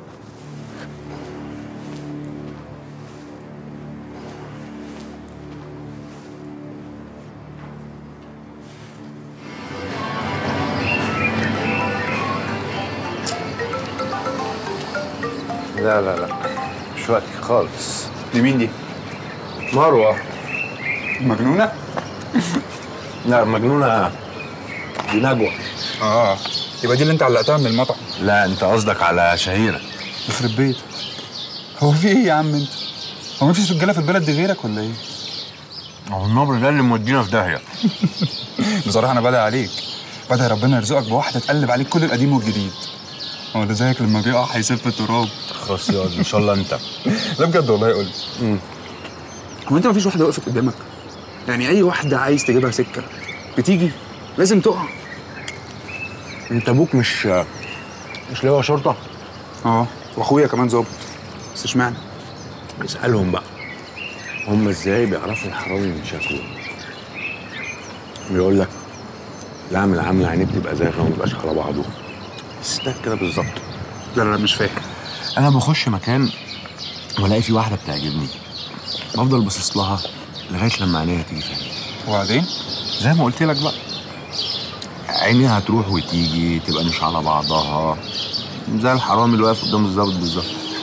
لا لا لا مش وقتي خالص دي مين دي؟ مروة مجنونة؟ لا مجنونة دي نجوى اه يبقى دي اللي انت علقتها من المطعم لا انت قصدك على شهيرة يخرب بيت هو في ايه يا عم انت؟ هو ما فيش رجاله في البلد دي غيرك ولا ايه؟ هو النمر ده اللي مودينا في داهية بصراحه انا بدعي عليك بدعي ربنا يرزقك بواحده تقلب عليك كل القديم والجديد هو اللي زيك لما بيقع هيسيب في التراب خلاص يا ان شاء الله انت لا بجد والله قول لي هو انت ما فيش واحده وقفت قدامك يعني اي واحده عايز تجيبها سكه بتيجي لازم تقع انت ابوك مش مش لواء شرطة اه واخويا كمان ظابط بس اشمعنى اسألهم بقى هم ازاي بيعرفوا الحرامي من شكله بيقول لك العامل عامل عينيه بتبقى زاغه وما بيبقاش على بعضه بس ده كده بالظبط لا لا مش فاهم انا بخش مكان والاقي في واحده بتعجبني بفضل باصص لها لغايه لما عينيها تيجي في عيني وبعدين زي ما قلت لك بقى عينيها تروح وتيجي تبقى مش على بعضها زي الحرامي اللي واقف قدام الظابط بالظبط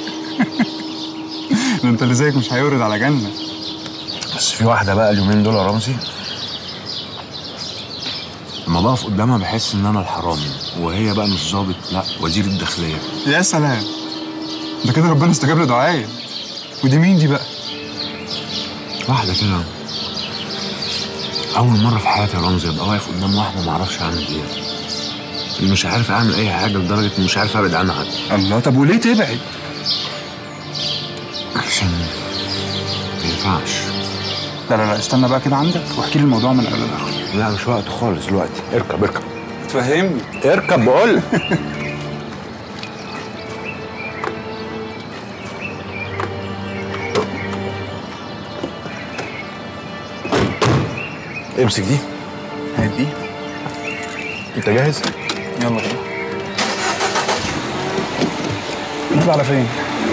ده انت اللي زيك مش هيورد على جنه بس في واحده بقى اليومين دول يا رمزي لما بقف قدامها بحس ان انا الحرامي وهي بقى مش ظابط لا وزير الداخليه يا سلام ده كده ربنا استجاب لدعائي ودي مين دي بقى؟ واحده كده اول مره في حياتي يا رمزي ابقى واقف قدام واحده ما اعرفش اعمل ايه مش عارف اعمل اي حاجه لدرجه اني مش عارف ابعد عنها الله طب وليه تبعد؟ عشان ما ينفعش لا لا لا استنى بقى كده عندك واحكي لي الموضوع من اوله لاخره لا مش وقته خالص دلوقتي اركب اركب تفهمني اركب بقول امسك دي هات دي انت جاهز؟ يلا بينا نطلع على فين؟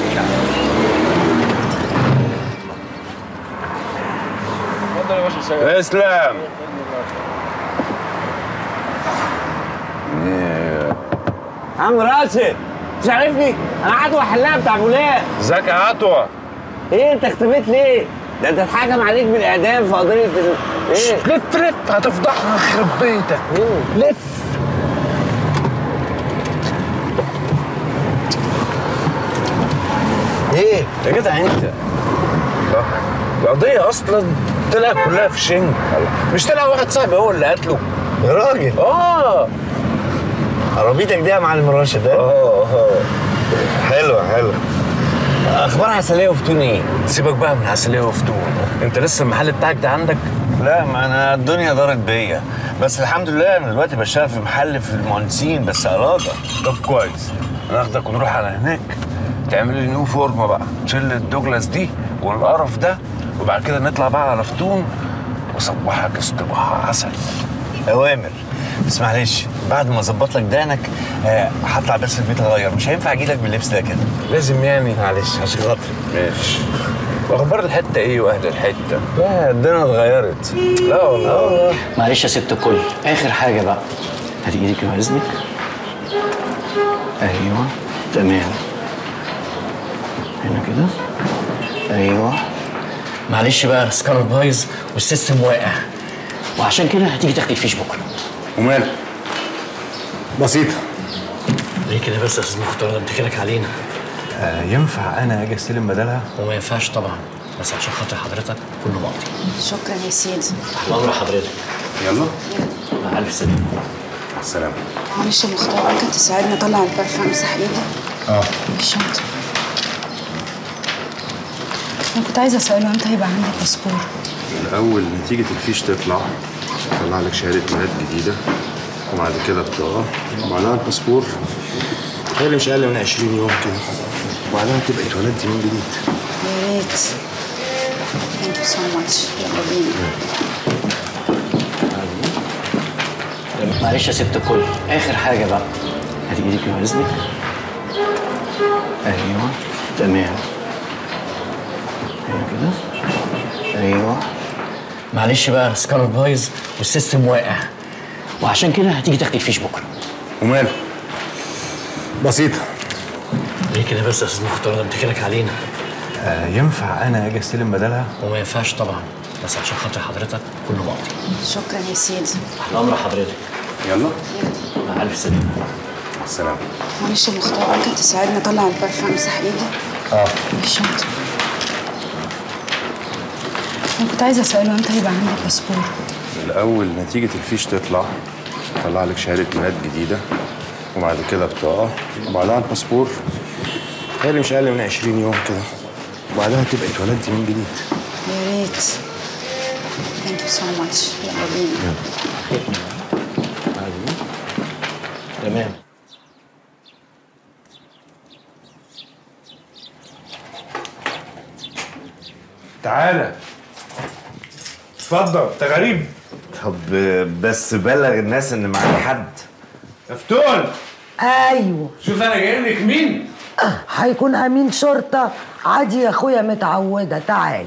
اتفضل يا باشا اسلام عم راشد مش عارفني انا عدوى حلاق بتاع فلان ازيك يا عطوة ايه انت اختفيت ليه ده انت اتحكم عليك بالاعدام في قضيه ال- ايه لف لف هتفضحنا يخرب بيتك لف ايه يا جدع انت القضية أصلا طلعت كلها في شنك مش طلع واحد صاحبي هو اللي قتله يا راجل اه عربيتك دي يا معلم راشد اه اه حلوه حلوه اخبار عسليه وفتون ايه؟ سيبك بقى من عسلية وفتون انت لسه المحل بتاعك ده عندك لا ما انا الدنيا دارت بيا بس الحمد لله انا دلوقتي بشتغل في محل في المهندسين بس اراده طب كويس ناخدك ونروح على هناك تعمل لي نيو فورمه بقى تشيل الدوجلاس دي والقرف ده وبعد كده نطلع بقى على فتون وصبحك اصطباح عسل اوامر بس معلش بعد ما اظبط لك دانك آه، هطلع بس البيت اغير مش هينفع اجي لك باللبس ده كده لازم يعني معلش عشان خاطري ماشي واخبار الحته ايه واهل الحته لا الدنيا اتغيرت لا والله معلش يا ست الكل اخر حاجه بقى هاتي ايدك يا اذنك ايوه تمام هنا كده ايوه معلش بقى السكانر بايظ والسيستم واقع وعشان كده هتيجي تاخدي الفيش بكره ومال بسيطة ليه كده بس يا استاذ مختار ده اتكلك علينا آه ينفع انا اجي استلم بدلها؟ وما ينفعش طبعا بس عشان خاطر حضرتك كله ماضي شكرا يا سيدي تحت امر حضرتك يلا مع الف سلامه مع السلامة معلش يا مختار ممكن تساعدني اطلع البرفان امسح ايدي اه الشنطه انا كنت عايزه اساله امتى هيبقى عندي باسبور الأول نتيجة الفيش تطلع طلع لك شهادة ميلاد جديدة وبعد كده بطاقة وبعدها الباسبور هي اللي مش أقل من 20 يوم كده وبعدها تبقى اتولدتي من جديد يا ريت ثانك يو سو ماتش يلا بينا معلش يا ست الكل اخر حاجه بقى هاتي ايدك يا اذنك ايوه تمام ايوه كده ايوه معلش بقى السكانر بايظ والسيستم واقع وعشان كده هتيجي تاخدي الفيش بكره وماله بسيطة ليه كده بس يا استاذ مختار ده اتكلك علينا آه ينفع انا اجي استلم بدلها؟ وما ينفعش طبعا بس عشان خاطر حضرتك كله ماضي شكرا يا سيدي تحت امر حضرتك يلا مع الف سلامه مع السلامة معلش يا مختار ممكن تساعدني اطلع البرفان امسح ايدي اه الشنطه انا كنت عايزه اساله امتى هيبقى عندي باسبور الأول نتيجة الفيش تطلع طلع لك شهادة ميلاد جديدة وبعد كده بطاقة وبعدها الباسبور هي اللي مش أقل من 20 يوم كده وبعدها تبقى اتولدتي من جديد يا ريت ثانك يو سو ماتش يلا بينا تمام تعالى اتفضل انت غريب طب بس بلغ الناس ان معاك حد مفتون ايوه شوف انا جاي لك مين هيكون امين شرطه عادي يا اخويا متعوده تعال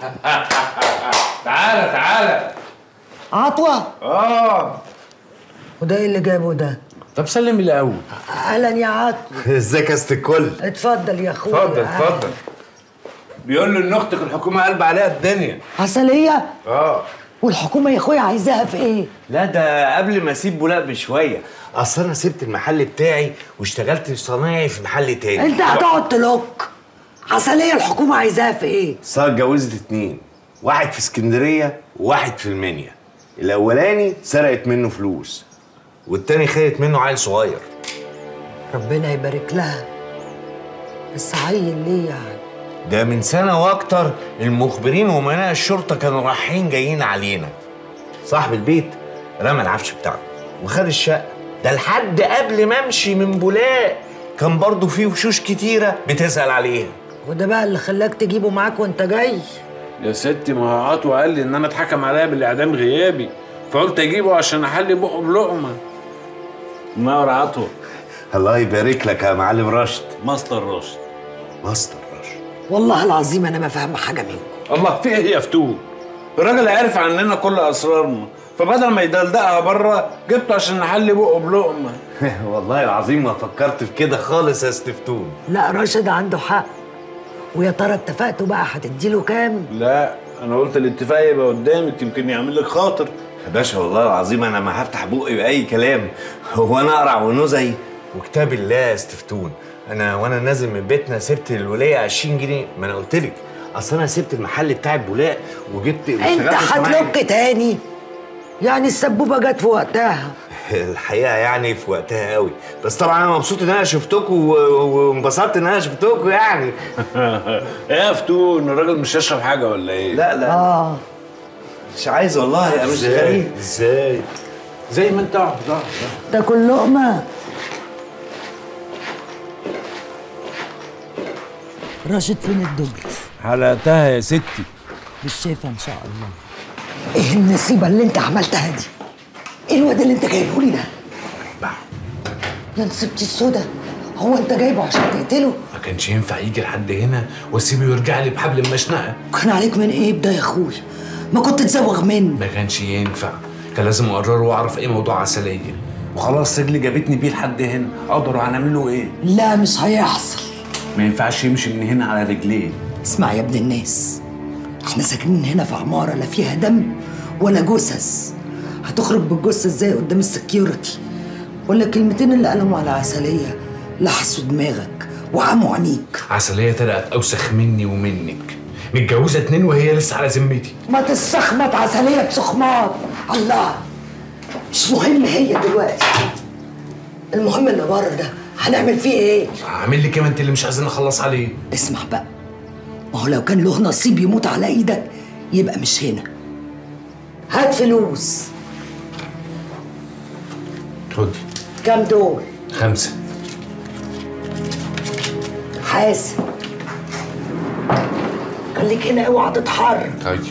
تعالى تعالى عطوه اه وده ايه اللي جابه ده طب سلم الاول اهلا يا عطوه ازيك يا ست الكل اتفضل يا اخويا اتفضل اتفضل بيقول له ان اختك الحكومه قلب عليها الدنيا عسليه اه والحكومه يا اخويا عايزاها في ايه لا ده قبل ما اسيب بولاق بشويه اصل انا سبت المحل بتاعي واشتغلت صنايعي في محل تاني انت هتقعد تلوك عسليه الحكومه عايزاها في ايه ساره اتجوزت اتنين واحد في اسكندريه وواحد في المنيا الاولاني سرقت منه فلوس والتاني خدت منه عيل صغير ربنا يبارك لها بس عيل ليه يعني ده من سنه واكتر المخبرين وامناء الشرطه كانوا رايحين جايين علينا صاحب البيت رمى العفش بتاعه وخد الشقه ده لحد قبل ما امشي من بولاق كان برضه فيه وشوش كتيره بتسال عليها وده بقى اللي خلاك تجيبه معاك وانت جاي يا ستي ما هو عطوة قال لي ان انا اتحكم عليا بالاعدام غيابي فقلت اجيبه عشان احلي بقه بلقمه نار عطوة الله يبارك لك يا معلم رشد ماستر راشد ماستر والله العظيم انا ما فاهمه حاجه منكم الله في ايه يا فتون الراجل عارف عننا كل اسرارنا فبدل ما يدلدقها بره جبته عشان نحلي بقه بلقمه والله العظيم ما فكرت في كده خالص يا استفتون لا راشد عنده حق ويا ترى اتفقتوا بقى هتديله كام لا انا قلت الاتفاق يبقى قدامك يمكن يعمل لك خاطر يا باشا والله العظيم انا ما هفتح بقي باي كلام هو انا اقرع ونزعي وكتاب الله يا استفتون انا وانا نازل من بيتنا سبت الولايه 20 جنيه ما انا قلت لك اصل انا سبت المحل بتاع البولاق وجبت انت هتلوك تاني يعني السبوبه جت في وقتها الحقيقه يعني في وقتها قوي بس طبعا انا مبسوط ان انا شفتكم و- وانبسطت ان انا شفتكم يعني ايه يا فتون الراجل مش هيشرب حاجه ولا ايه لا لا اه مش عايز والله يا مش إزاي؟ غريب ازاي زي ما انت قاعد قاعد. تاكل لقمه راشد فين الدبل حلقتها يا ستي مش شايفه ان شاء الله ايه النصيبه اللي انت عملتها دي ايه الواد اللي انت جايبه لي ده يا نصيبتي السودا هو انت جايبه عشان تقتله ما كانش ينفع يجي لحد هنا واسيبه يرجع لي بحبل المشنقه كان عليك من ايه ده يا اخويا ما كنت تزوغ منه ما كانش ينفع كان لازم اقرر واعرف ايه موضوع عسليه وخلاص رجلي جابتني بيه لحد هنا اقدر هنعمل له ايه لا مش هيحصل ما ينفعش يمشي من هنا على رجليه اسمع يا ابن الناس احنا ساكنين هنا في عمارة لا فيها دم ولا جثث هتخرج بالجثه ازاي قدام السكيورتي ولا الكلمتين اللي قالهم على عسليه لحسوا دماغك وعموا عينيك عسلية طلعت أوسخ مني ومنك متجوزة اتنين وهي لسه على ذمتي ما تستخمت عسليه بسخمات الله مش مهم هي دلوقتي المهم اللي بره ده هنعمل فيه ايه هعمل لك إيه ما انت اللي مش عايزين نخلص عليه اسمع بقى ما هو لو كان له نصيب يموت على ايدك يبقى مش هنا هات فلوس خدي كام دول خمسة حاسب خليك هنا اوعى تتحرك طيب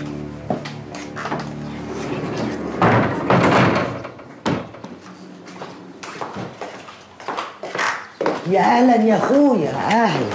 يا اهلا يا اخويا اهلا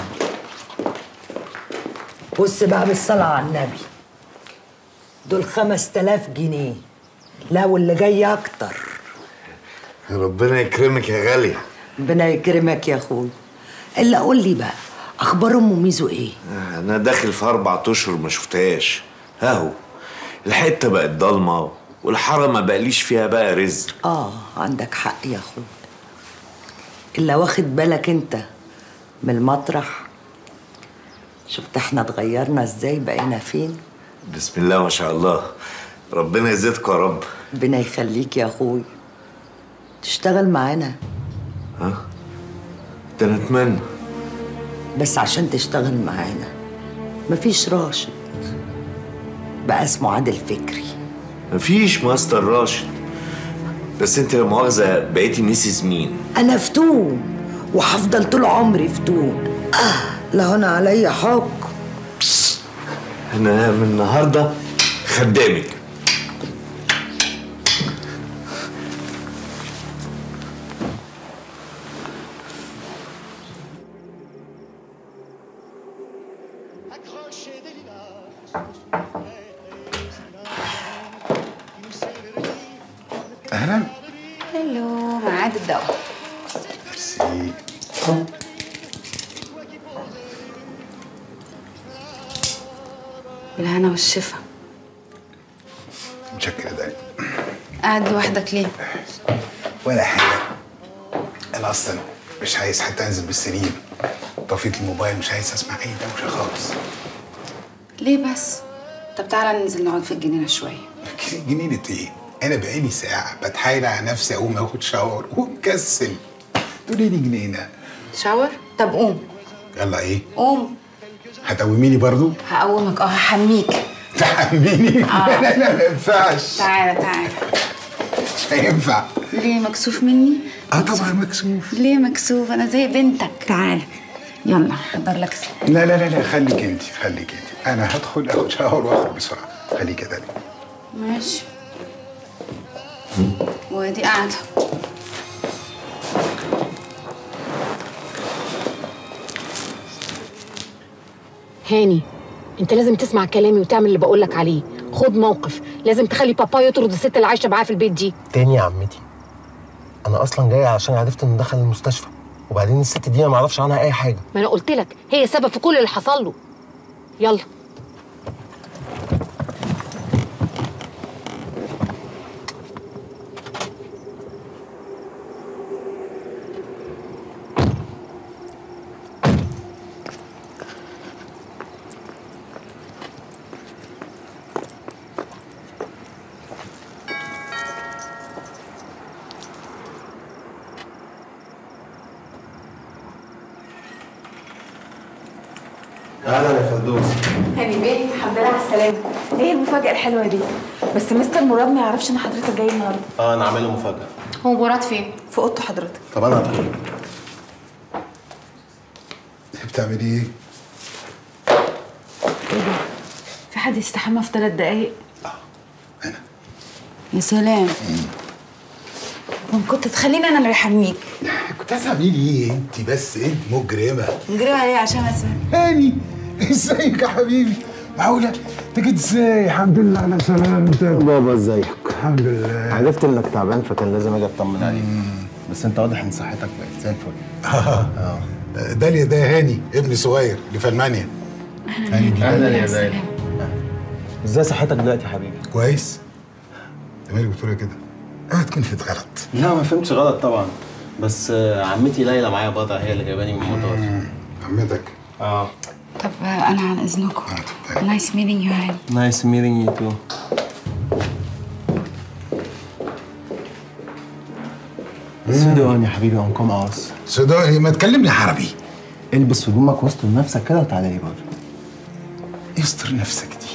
بص بقى بالصلاة على النبي دول خمس تلاف جنيه لا واللي جاي اكتر ربنا يكرمك يا غالية ربنا يكرمك يا اخويا الا قول لي بقى اخبار ام ميزو ايه أنا داخل في أربع أشهر ما شفتهاش أهو الحتة بقت ضلمة والحارة ما بقليش فيها بقى رزق اه عندك حق يا اخويا الا واخد بالك انت من المطرح شفت احنا اتغيرنا ازاي بقينا فين بسم الله ما شاء الله ربنا يزيدكم يا رب ربنا يخليك يا اخويا تشتغل معانا ها ده أنا أتمنى بس عشان تشتغل معانا مفيش راشد بقى اسمه عادل فكري مفيش ماستر راشد بس انت لا مؤاخذة بقيتي ميسيس مين؟ انا فتون وهفضل طول عمري فتون آه لا هنا عليا حق أنا من النهاردة خدامك اهلا هلو ميعاد الدواء ميرسي بالهنا والشفا متشكر يا داني قاعد لوحدك ليه؟ ولا حاجه انا اصلا مش عايز حتى انزل بالسرير طفيت الموبايل مش عايز اسمع اي دوشه خالص ليه بس؟ طب تعالى ننزل نقعد في الجنينة شوية جنينة ايه؟ انا بقالي ساعه بتحايل على نفسي اقوم اخد شاور ومكسل تقولي لي جنينه شاور؟ طب قوم يلا ايه؟ قوم هتقوميني برضو؟ هقومك اه هحميك تحميني؟ آه. لا لا ما ينفعش تعالى تعالى مش هينفع ليه مكسوف مني؟ اه طبعا مكسوف ليه مكسوف؟ أنا زي بنتك تعالى يلا حضر لك لا لا لا لا خليك انت خليك انت انا هدخل اخد شاور واخرج بسرعه خليك يا داني ماشي وادي قاعدة هاني انت لازم تسمع كلامي وتعمل اللي بقولك عليه خد موقف لازم تخلي بابا يطرد الست اللي عايشه معاه في البيت دي تاني يا عمتي انا اصلا جاي عشان عرفت انه دخل المستشفى وبعدين الست دي انا ما اعرفش عنها اي حاجه ما انا قلت لك هي سبب في كل اللي حصل له يلا اهلا يا فردوس هاني بيه الحمد لله على السلامة ايه المفاجأة الحلوة دي؟ بس مستر مراد ما يعرفش ان حضرتك جاي النهارده اه انا عامل له مفاجاه هو مراد فين؟ في اوضته حضرتك طب انا هدخل بتعملي ايه؟ في حد يستحمى في ثلاث دقايق؟ يا سلام كنت تخليني انا اللي احميك كنت هتعملي ايه انت بس انت مجرمه نجريها ليه عشان اسمع هاني ازيك يا حبيبي معقوله انت جيت ازاي الحمد لله على سلامتك بابا ازيك الحمد لله عرفت انك تعبان فكان لازم اجي اطمن عليك بس انت واضح ان صحتك بقت زي الفل اه داليا ده هاني ابني صغير اللي في المانيا هاني دي اهلا يا داليا ازاي صحتك دلوقتي يا حبيبي كويس انت مالك بتقولي كده اوعى تكون فهمت غلط لا ما فهمتش غلط طبعا بس آه، عمتي ليلى معايا بضع هي اللي جايباني من المطار عمتك اه طب آه، انا عن اذنكم نايس ميتنج يو هاني نايس ميتنج يو تو سودان يا حبيبي اون كوم اوس سوداني ما تكلمني عربي البس هدومك واستر نفسك كده وتعالى لي بره يستر نفسك دي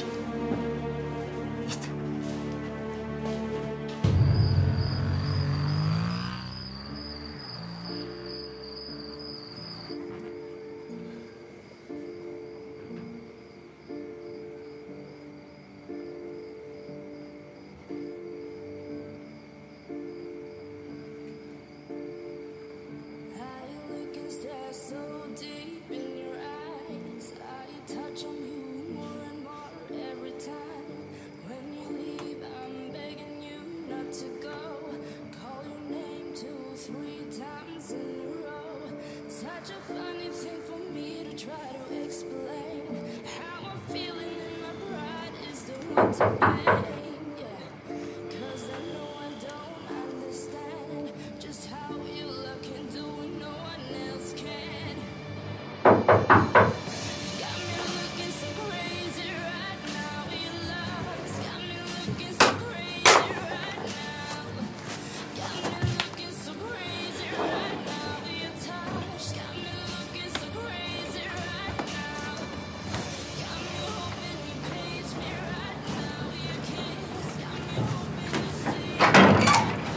Such a funny thing for me to try to explain. How I'm feeling and my pride is the one to blame. Yeah. Cause I know I don't understand just how you look and do what no one else can. Got me looking so crazy right now. Your love's got me looking so crazy right now. Got me looking so crazy right now. Your touch got me looking so crazy right now. Got me hoping you page me right now. Your kiss got me hoping you see.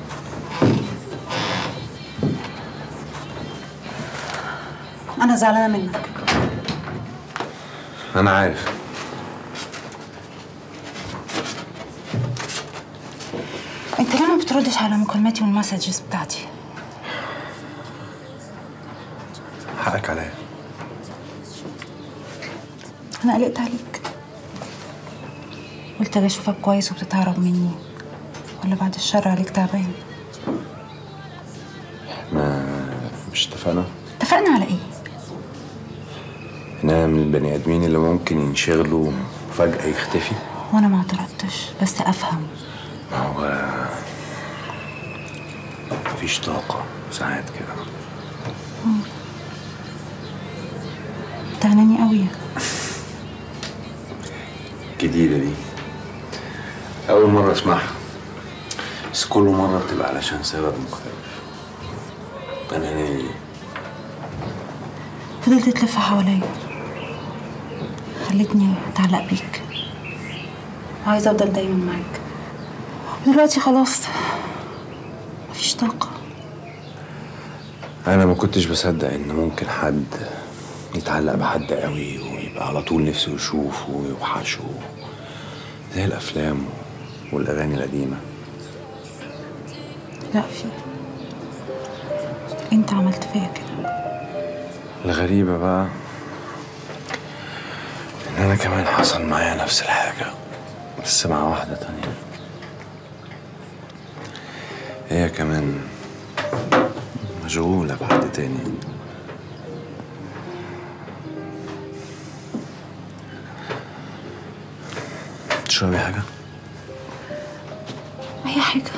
انا زعلانه منك انا عارف انت ليه ما بتردش على مكالماتي والمسجز بتاعتي حقك عليا انا قلقت عليك قلت اجي اشوفك كويس وبتتهرب مني ولا بعد الشر عليك تعبان ما مش اتفقنا اتفقنا على ايه ان انا من البني ادمين اللي ممكن ينشغلوا وفجاه يختفي وانا ما اعترضتش بس افهم ما هو مفيش طاقه ساعات كده مم. تعناني قوي جديده دي اول مره اسمعها بس كل مره بتبقى علشان سبب مختلف انا ليه فضلت تلف حواليا خلتني اتعلق بيك عايزه افضل دايما معاك دلوقتي خلاص مفيش طاقه انا ما كنتش بصدق ان ممكن حد يتعلق بحد قوي ويبقى على طول نفسه يشوفه ويوحشه زي الافلام والاغاني القديمه لا في انت عملت فيا كده الغريبه بقى ان انا كمان حصل معايا نفس الحاجه بس مع واحده تانية هي كمان مشغولة بحد تاني تشربي حاجة؟ اي حاجه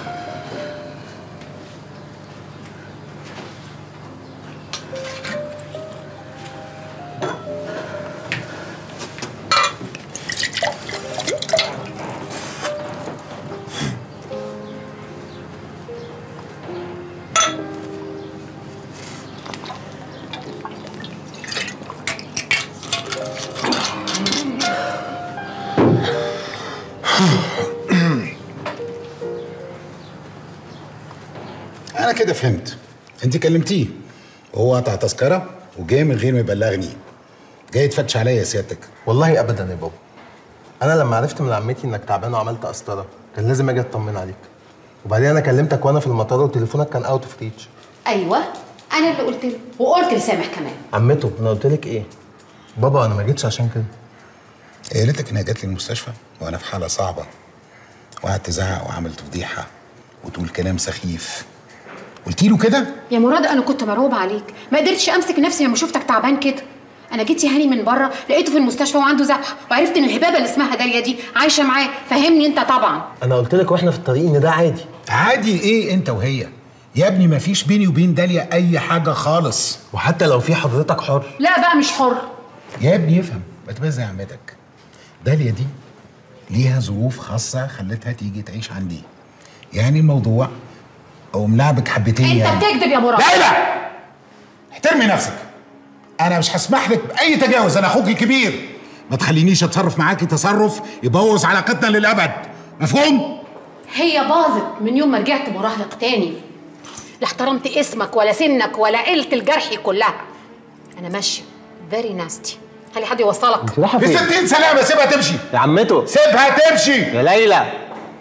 انا كده فهمت انت كلمتيه وهو قطع تذكره وجاي من غير ما يبلغني جاي تفتش عليا يا سيادتك والله ابدا يا بابا انا لما عرفت من عمتي انك تعبان وعملت قسطره كان لازم اجي اطمن عليك وبعدين انا كلمتك وانا في المطار وتليفونك كان اوت اوف ريتش ايوه انا اللي قلت له وقلت لسامح كمان عمته انا قلت لك ايه بابا انا ما جيتش عشان كده هي قالت انها جات لي المستشفى وانا في حاله صعبه وقعدت تزعق وعملت فضيحه وتقول كلام سخيف قلت له كده يا مراد انا كنت مرعوبه عليك ما قدرتش امسك نفسي لما شفتك تعبان كده انا جيت يا هاني من بره لقيته في المستشفى وعنده ذبحه وعرفت ان الهبابه اللي اسمها داليا دي عايشه معاه فهمني انت طبعا انا قلت لك واحنا في الطريق ان ده عادي عادي ايه انت وهي يا ابني مفيش بيني وبين داليا اي حاجه خالص وحتى لو في حضرتك حر لا بقى مش حر يا ابني افهم ما تبقى زي عمتك داليا دي ليها ظروف خاصه خلتها تيجي تعيش عندي يعني الموضوع او ملعبك حبتين انت يعني بتكذب يا مراد ليلى احترمي نفسك انا مش هسمح لك باي تجاوز انا اخوك الكبير ما تخلينيش اتصرف معاكي تصرف يبوظ علاقتنا للابد مفهوم هي باظت من يوم ما رجعت مراهق تاني لا احترمت اسمك ولا سنك ولا قلة الجرح كلها انا ماشيه فيري ناستي خلي حد يوصلك ب 60 سلامه سيبها تمشي يا عمته سيبها تمشي يا ليلى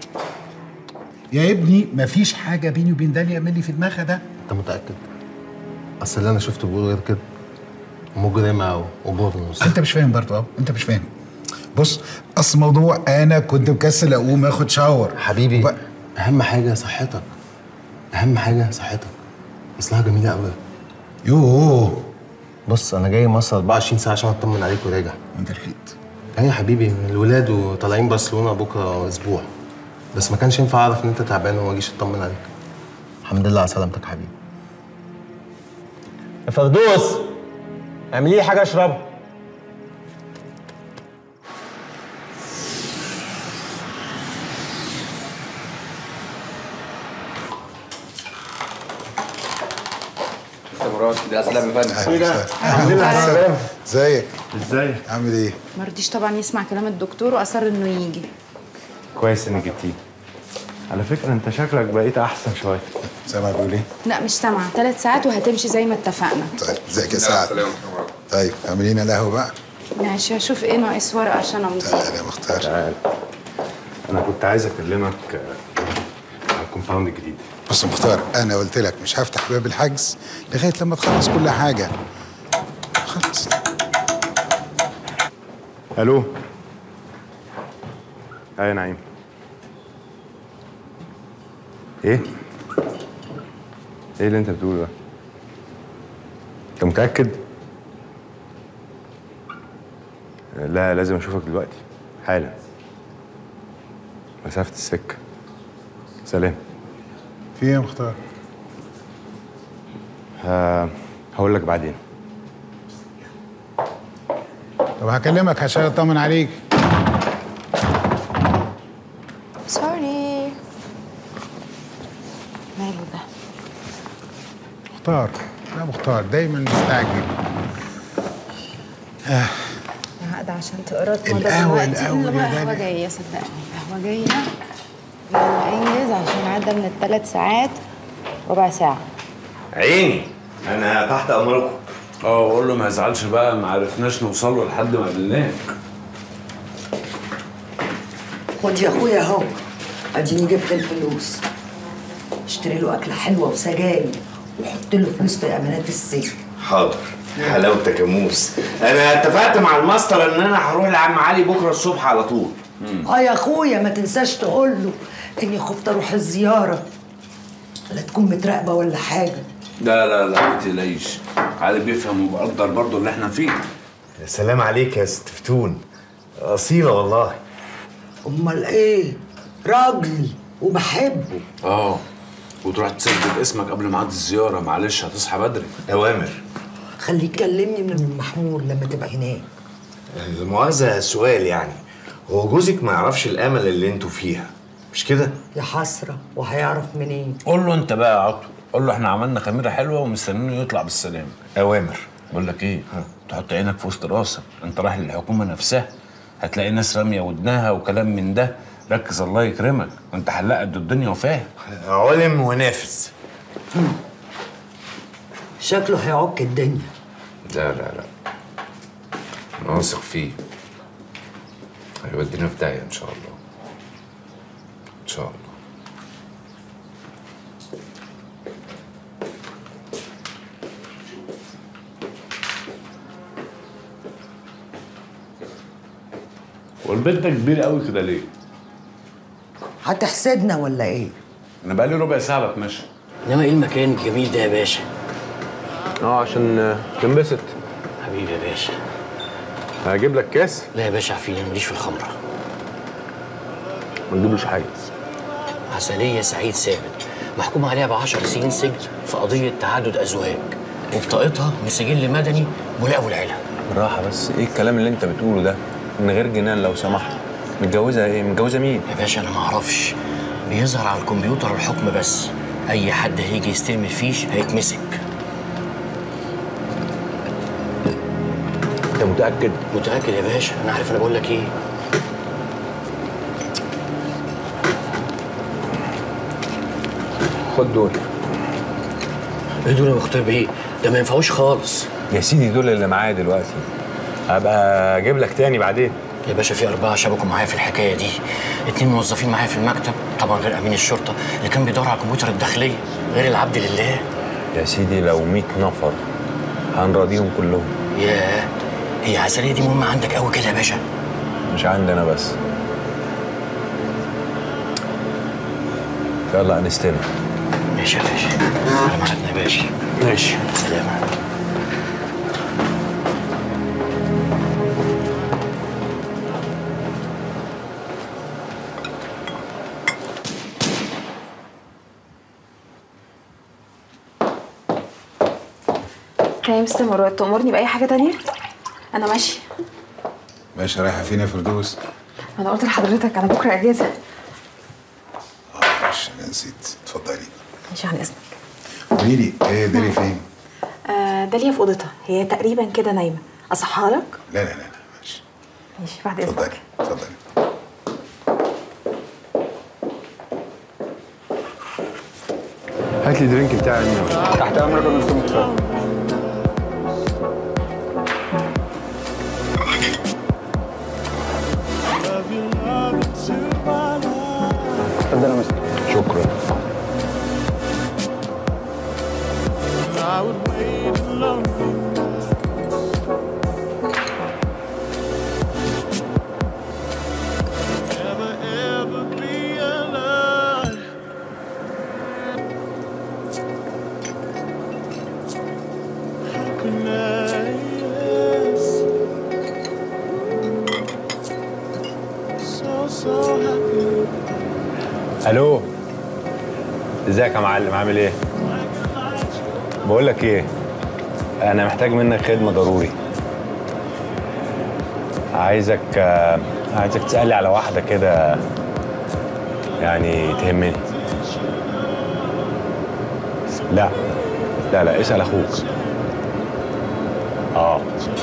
يا ابني مفيش حاجه بيني وبين داليا من اللي في دماغها ده انت متاكد اصل اللي انا شفته بيقول غير كده مجرمه وبورنوس انت مش فاهم برضه اهو انت مش فاهم بص اصل الموضوع انا كنت مكسل اقوم اخد شاور حبيبي اهم حاجه صحتك اهم حاجه صحتك اصلها جميله قوي يوه بص انا جاي مصر 24 ساعه عشان اطمن عليك وراجع وانت لحقت ايوه يا حبيبي الولاد وطالعين برشلونه بكره اسبوع بس ما كانش ينفع اعرف ان انت تعبان وما اجيش اطمن عليك الحمد لله على سلامتك يا حبيبي يا فردوس اعملي لي حاجه اشربها لسه مراد كده اسلام يا فندم ايه ده؟ الحمد لله على السلامه ازيك ازيك عامل ايه ما رضيش طبعا يسمع كلام الدكتور واصر انه يجي كويس انك جبتيه على فكره انت شكلك بقيت احسن شويه سامع بيقول ايه لا مش سامعه ثلاث ساعات وهتمشي زي ما اتفقنا طيب ازيك يا سعد طيب اعملي لنا القهوه بقى ماشي هشوف ايه ناقص ورقه عشان امضي تعالى يا مختار تعال انا كنت عايز اكلمك آه، على الكومباوند الجديد بص يا مختار انا قلت لك مش هفتح باب الحجز لغايه لما تخلص كل حاجه خلص الو ايه يا نعيم ايه ايه اللي انت بتقوله ده انت متاكد لا لازم اشوفك دلوقتي حالا مسافه السكه سلام في ايه يا مختار ه- هقول لك بعدين طب هكلمك عشان اطمن عليك سوري ماله ده مختار لا مختار دايما مستعجل آه. هقعد عشان تقرا القهوة، القهوة يا القهوة دنيا. جاية صدقني القهوة جاية يلا انجز عشان عدى من الثلاث ساعات ربع ساعة عيني انا تحت امركم اه وقول له ما يزعلش بقى ما عرفناش نوصل له لحد ما قابلناك خد يا اخويا اهو اديني جبت الفلوس اشتري له اكله حلوه وسجاير وحط له فلوس في امانات السجن حاضر حلاوتك يا موس انا اتفقت مع الماستر ان انا هروح لعم علي بكره الصبح على طول اه يا اخويا ما تنساش تقول له اني خفت اروح الزياره لا تكون متراقبه ولا حاجه لا لا لا ما تقلقيش علي بيفهم وبقدر برضه اللي احنا فيه يا سلام عليك يا ست فتون اصيله والله امال ايه راجلي وبحبه اه وتروح تسجل اسمك قبل ميعاد الزياره معلش هتصحى بدري اوامر خليه يكلمني من المحمول لما تبقى هناك المؤاخذه سؤال يعني هو جوزك ما يعرفش الامل اللي انتوا فيها مش كده يا حسره وهيعرف منين قول له انت بقى يا عطو قول له احنا عملنا خميره حلوه ومستنينه يطلع بالسلامه اوامر بقول لك ايه تحط عينك في وسط راسك انت رايح للحكومه نفسها هتلاقي ناس راميه ودنها وكلام من ده ركز الله يكرمك انت حلاق قد الدنيا وفاهم علم ونافذ شكله هيعك الدنيا لا لا لا انا واثق فيه هيودينا في داهيه ان شاء الله ان شاء الله والبيت ده كبير قوي كده ليه؟ هتحسدنا ولا ايه انا بقالي ربع ساعه بتمشى انما ايه المكان الجميل ده يا باشا؟ اه عشان تنبسط حبيبي يا باشا هجيب لك كاس لا يا باشا عفيني ماليش في الخمره ما تجيبلوش حاجه عسلية سعيد ثابت محكوم عليها ب 10 سنين سجن في قضية تعدد أزواج وبطاقتها من سجل مدني ملاء أبو العلا بالراحه بس ايه الكلام اللي انت بتقوله ده من غير جنان لو سمحت متجوزه ايه متجوزه مين يا باشا أنا معرفش بيظهر على الكمبيوتر الحكم بس أي حد هيجي يستلم الفيش هيتمسك انت متاكد متأكد يا باشا أنا عارف أنا بقول لك إيه خد دول إيه دول يا مختار بيه ده ما ينفعوش خالص يا سيدي دول اللي معايا دلوقتي هبقى اجيب لك تاني بعدين يا باشا في أربعة شبكوا معايا في الحكاية دي اتنين موظفين معايا في المكتب طبعا غير أمين الشرطة اللي كان بيدور على الكمبيوتر الداخلية غير العبد لله يا سيدي لو 100 نفر هنراضيهم كلهم ياه هي العسلية دي مهمة عندك قوي كده يا باشا مش عندنا بس يلا انستنا ماشي يا باشا على ميعادنا يا باشا ماشي سلام يا مستر مراد تأمرني بأي حاجة تانية؟ أنا ماشية باشا رايحه فين يا فردوس؟ أنا قلت لحضرتك أنا بكرة أجازة معلش انا نسيت اتفضلي ماشي عن إذنك قولي لي ايه داري فين؟ آه داليا في أوضتها هي تقريبا كده نايمة أصحى لك؟ لا لا لا ماشي بعد إذنك اتفضلي هات لي درينك بتاعي تحت امرك يا مستر مختار اتفضل يا مستر شكرا الو ازيك يا معلم عامل ايه بقول لك ايه انا محتاج منك خدمه ضروري عايزك آه، عايزك تسالي على واحده كده يعني تهمني لا لا لا اسال اخوك اه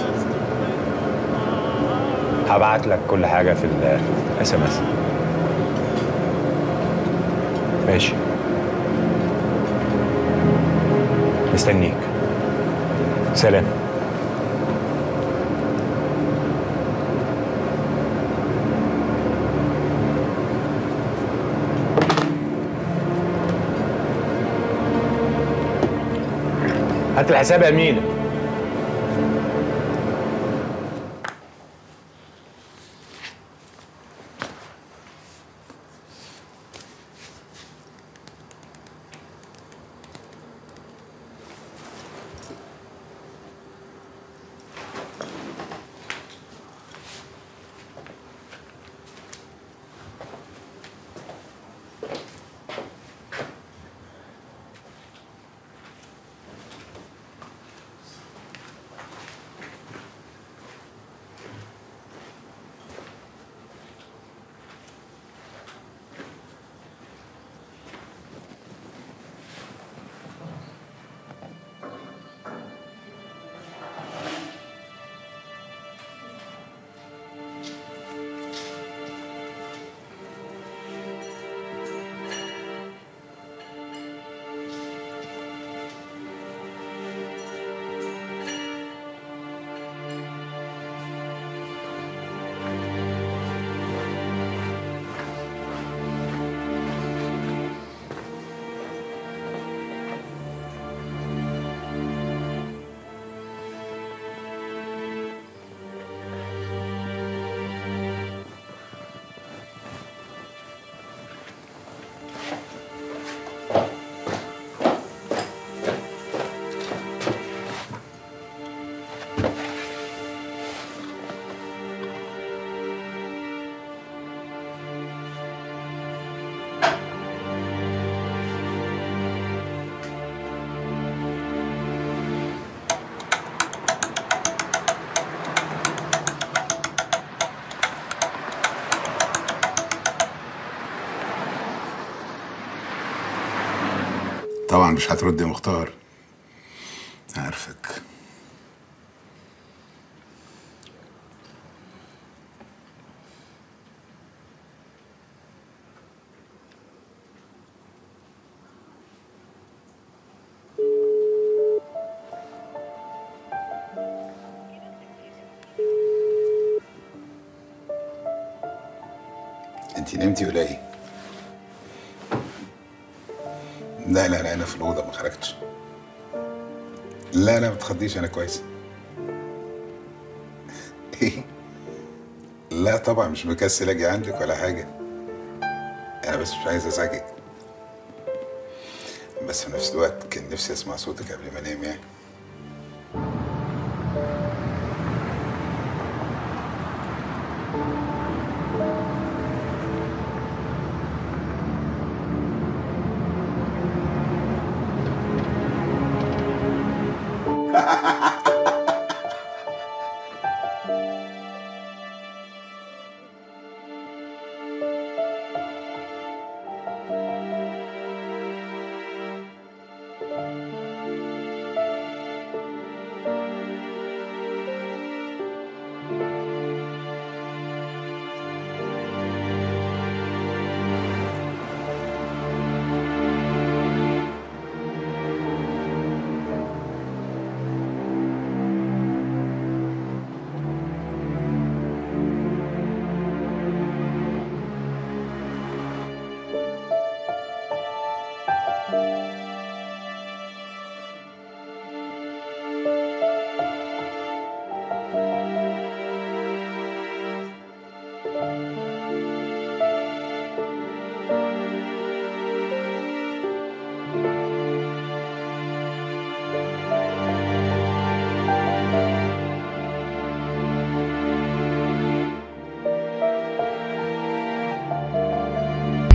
هبعت لك كل حاجه في الاس ام اس ماشي مستنيك سلام هات الحساب يا مينا طبعا مش هترد يا مختار عارفك انت نمتي ولا ايه؟ لا لا لا انا في الاوضه ما خرجتش لا لا ما تخضيش انا كويس ايه لا طبعا مش مكسل اجي عندك ولا حاجه انا بس مش عايز ازعجك بس في نفس الوقت كان نفسي اسمع صوتك قبل ما انام يعني